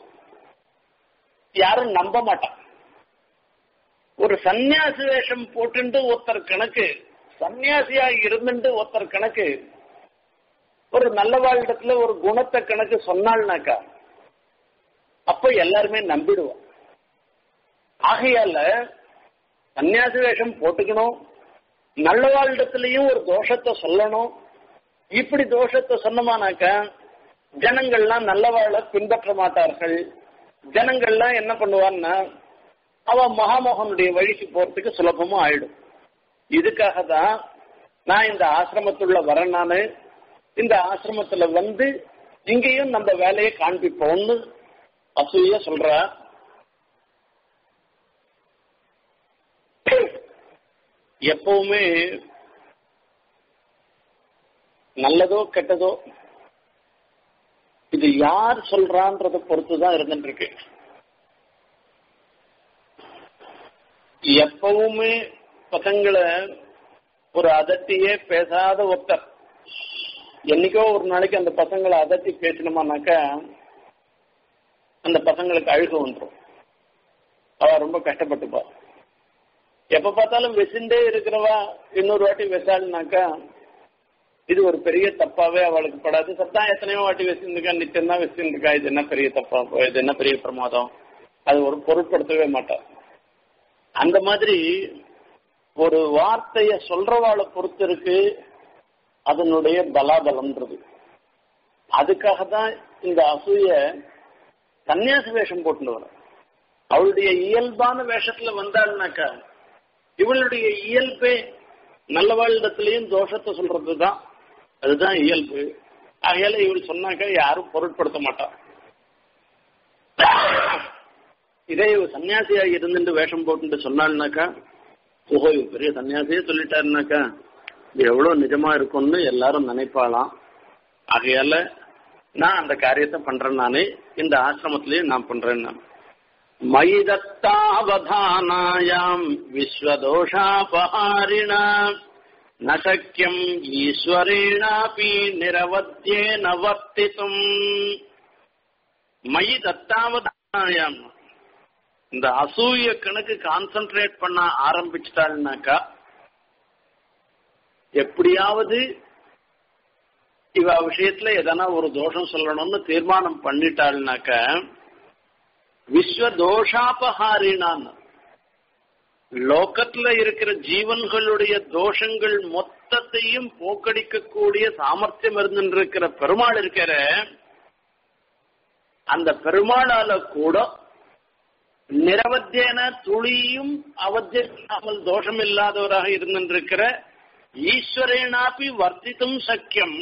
யாரும் நம்ப மாட்டான் ஒரு சன்னியாசி வேஷம் போட்டுண்டு ஒருத்தர் கணக்கு சன்னியாசியா இருந்துட்டு ஒருத்தர் கணக்கு ஒரு நல்ல வாழ்டத்துல ஒரு குணத்தை கணக்கு சொன்னாள்னாக்கா அப்ப எல்லாருமே நம்பிடுவோம் ஆகையால சன்னியாசி வேஷம் போட்டுக்கணும் நல்ல வாழ்டத்திலையும் ஒரு தோஷத்தை சொல்லணும் இப்படி தோஷத்தை சொன்னமானாக்க ஜனங்கள்லாம் நல்லவாழ பின்பற்ற மாட்டார்கள் ஜனங்கள்லாம் என்ன பண்ணுவான்னா அவ மகாமோகனுடைய வழிக்கு போறதுக்கு சுலபமா ஆயிடும் இதுக்காக தான் நான் இந்த ஆசிரமத்துள்ள வரேன் நானு இந்த ஆசிரமத்துல வந்து இங்கேயும் நம்ம வேலையை காண்பிப்போம்னு அசூய சொல்ற எப்பவுமே நல்லதோ கெட்டதோ இது யார் சொல்றான்றத பொறுத்துதான் இருந்துட்டு இருக்கு எப்பவுமே பசங்களை ஒரு அதட்டியே பேசாத ஒருத்தர் என்னைக்கோ ஒரு நாளைக்கு அந்த பசங்களை அதட்டி பேசணுமானாக்கா அந்த பசங்களுக்கு அழுக வந்துடும் அவ ரொம்ப கஷ்டப்பட்டுப்பா எப்ப பார்த்தாலும் வெசிண்டே இருக்கிறவா இன்னொரு வாட்டி வெசாள்னாக்கா இது ஒரு பெரிய தப்பாவே அவளுக்கு படாது சத்தா எத்தனையோ வாட்டி வெசிந்துக்கா நிச்சயம் தான் வெசிந்துக்கா இது என்ன பெரிய தப்பா இது என்ன பெரிய பிரமாதம் அது ஒரு பொருட்படுத்தவே மாட்டார் அந்த மாதிரி ஒரு வார்த்தைய சொல்றவாளை பொறுத்து இருக்கு அதனுடைய பலாபலம்ன்றது அதுக்காக தான் இந்த அசூய சன்னியாசி வேஷம் போட்டுன்னு வர அவளுடைய இயல்பான வேஷத்துல வந்தாள்னாக்கா இவளுடைய இயல்பே நல்லவாழிடத்திலையும் தோஷத்தை சொல்றது தான் அதுதான் இயல்பு ஆகையால இவள் சொன்னாக்கா யாரும் பொருட்படுத்த மாட்டா இதே இவ சன்னியாசியா இருந்துட்டு வேஷம் போட்டு சொன்னாள்னாக்கா ஓஹோ இவ பெரிய சன்னியாசியே சொல்லிட்டாருனாக்கா இது எவ்வளவு நிஜமா இருக்கும்னு எல்லாரும் நினைப்பாளாம் ஆகையால நான் அந்த காரியத்தை பண்றேன் நானே இந்த ஆசிரமத்திலேயே நான் பண்றேன் நான் மயி தத்தாவதானாயாம் விஸ்வதோஷாபஹாரிணா ந சக்கியம் ஈஸ்வரேணாபி நிரவத்தியேன வர்த்தித்தும் மயி தத்தாவதானாயாம் இந்த அசூய கணக்கு கான்சென்ட்ரேட் பண்ண ஆரம்பிச்சிட்டாள்னாக்கா எப்படியாவது இவ விஷயத்துல எதனா ஒரு தோஷம் சொல்லணும்னு தீர்மானம் பண்ணிட்டாள்னாக்க விஸ்வ தோஷாபஹாரினான் லோகத்துல இருக்கிற ஜீவன்களுடைய தோஷங்கள் மொத்தத்தையும் போக்கடிக்கக்கூடிய சாமர்த்தியம் இருந்துருக்கிற பெருமாள் இருக்கிற அந்த பெருமாளால கூட நிரவத்தியன துளியும் அவத்தியமில்லாமல் தோஷம் இல்லாதவராக இருந்திருக்கிற ஈஸ்வரேனாப்பி வர்த்தித்தும் சக்கியம்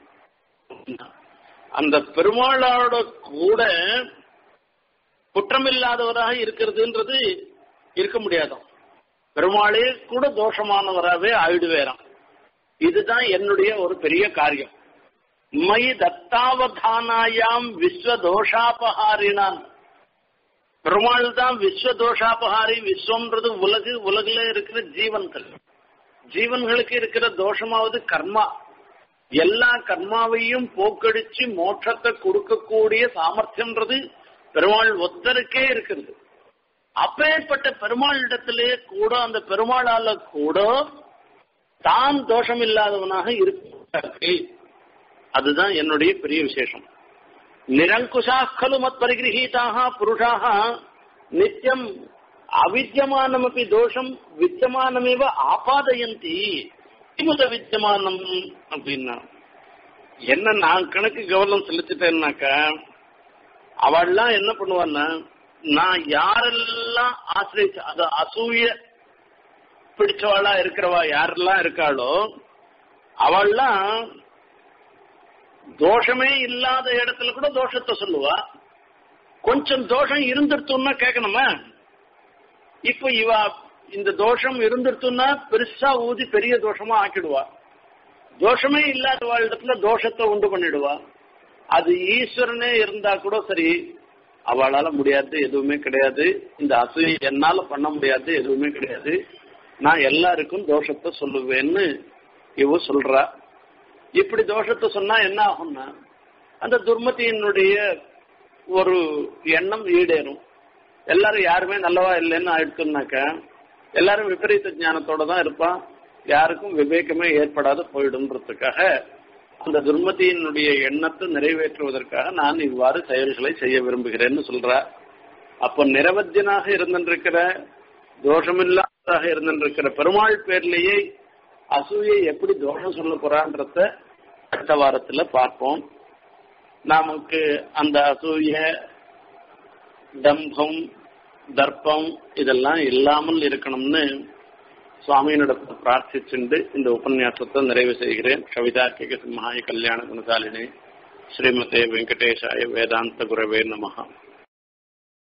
அந்த பெருமாளோட கூட குற்றமில்லாதவராக இருக்கிறதுன்றது இருக்க முடியாதாம் பெருமாளே கூட தோஷமானவராகவே ஆயிடுவேறாம் இதுதான் என்னுடைய ஒரு பெரிய காரியம் மயி தத்தாவதானாயாம் விஸ்வதோஷாபஹாரினான் பெருமாள் தான் விஸ்வதோஷாபஹாரி விஸ்வம்ன்றது உலகு உலகுல இருக்கிற ஜீவன்கள் ஜீவன்களுக்கு இருக்கிற தோஷமாவது கர்மா எல்லா கர்மாவையும் போக்கடிச்சு மோட்சத்தை கொடுக்கக்கூடிய சாமர்த்தியம்ன்றது பெருமாள் ஒத்தருக்கே இருக்கிறது அப்பேற்பட்ட பெருமாள் இடத்திலே கூட அந்த பெருமாளால கூட தான் தோஷம் இல்லாதவனாக இருக்கு அதுதான் என்னுடைய பெரிய விசேஷம் நிரங்குஷாக்கலு மத் பரிகிரகீதாக புருஷாக நித்தியம் அவித்தியமானமப்பி தோஷம் வித்தியமானமேவ ஆபாதயந்தி கிமுத வித்தியமானம் அப்படின்னா என்ன நான் கணக்கு கவனம் செலுத்திட்டேன்னாக்கா அவள்லாம் என்ன பண்ணுவான்னா நான் யாரெல்லாம் ஆசிரியச்சு அது அசூய பிடிச்சவாளா இருக்கிறவா யாரெல்லாம் இருக்காளோ அவள்லாம் தோஷமே இல்லாத இடத்துல கூட தோஷத்தை சொல்லுவா கொஞ்சம் தோஷம் இருந்துருத்துன்னா கேட்கணுமா இப்ப இவ இந்த தோஷம் இருந்துருத்துன்னா பெருசா ஊதி பெரிய தோஷமா ஆக்கிடுவா தோஷமே இல்லாத இடத்துல தோஷத்தை உண்டு பண்ணிடுவா அது ஈஸ்வரனே இருந்தா கூட சரி அவளால முடியாது எதுவுமே கிடையாது இந்த அசூயை என்னால பண்ண முடியாது எதுவுமே கிடையாது நான் எல்லாருக்கும் தோஷத்தை சொல்லுவேன்னு இவ சொல்றா இப்படி தோஷத்தை சொன்னா என்ன ஆகும்னா அந்த துர்மதியினுடைய ஒரு எண்ணம் ஈடேறும் எல்லாரும் யாருமே நல்லவா இல்லைன்னு ஆயிடுச்சுனாக்க எல்லாரும் விபரீத ஞானத்தோட தான் இருப்பான் யாருக்கும் விவேகமே ஏற்படாத போயிடும்ன்றதுக்காக அந்த துர்மதியினுடைய எண்ணத்தை நிறைவேற்றுவதற்காக நான் இவ்வாறு செயல்களை செய்ய விரும்புகிறேன்னு சொல்ற அப்ப நிரவத்தியனாக இருந்திருக்கிற தோஷமில்லாததாக இருந்திருக்கிற பெருமாள் பேர்லேயே அசூயை எப்படி தோஷம் சொல்ல போறான்றத அடுத்த வாரத்துல பார்ப்போம் நமக்கு அந்த அசூய டம்பம் தர்ப்பம் இதெல்லாம் இல்லாமல் இருக்கணும்னு சுவாமியினிடத்தை பிரார்த்திச்சுண்டு இந்த உபன்யாசத்தை நிறைவு செய்கிறேன் கவிதார்க்கிக சிம்ஹாய கல்யாண குணசாலினி ஸ்ரீமதே வெங்கடேஷாய வேதாந்த குரவே நமகா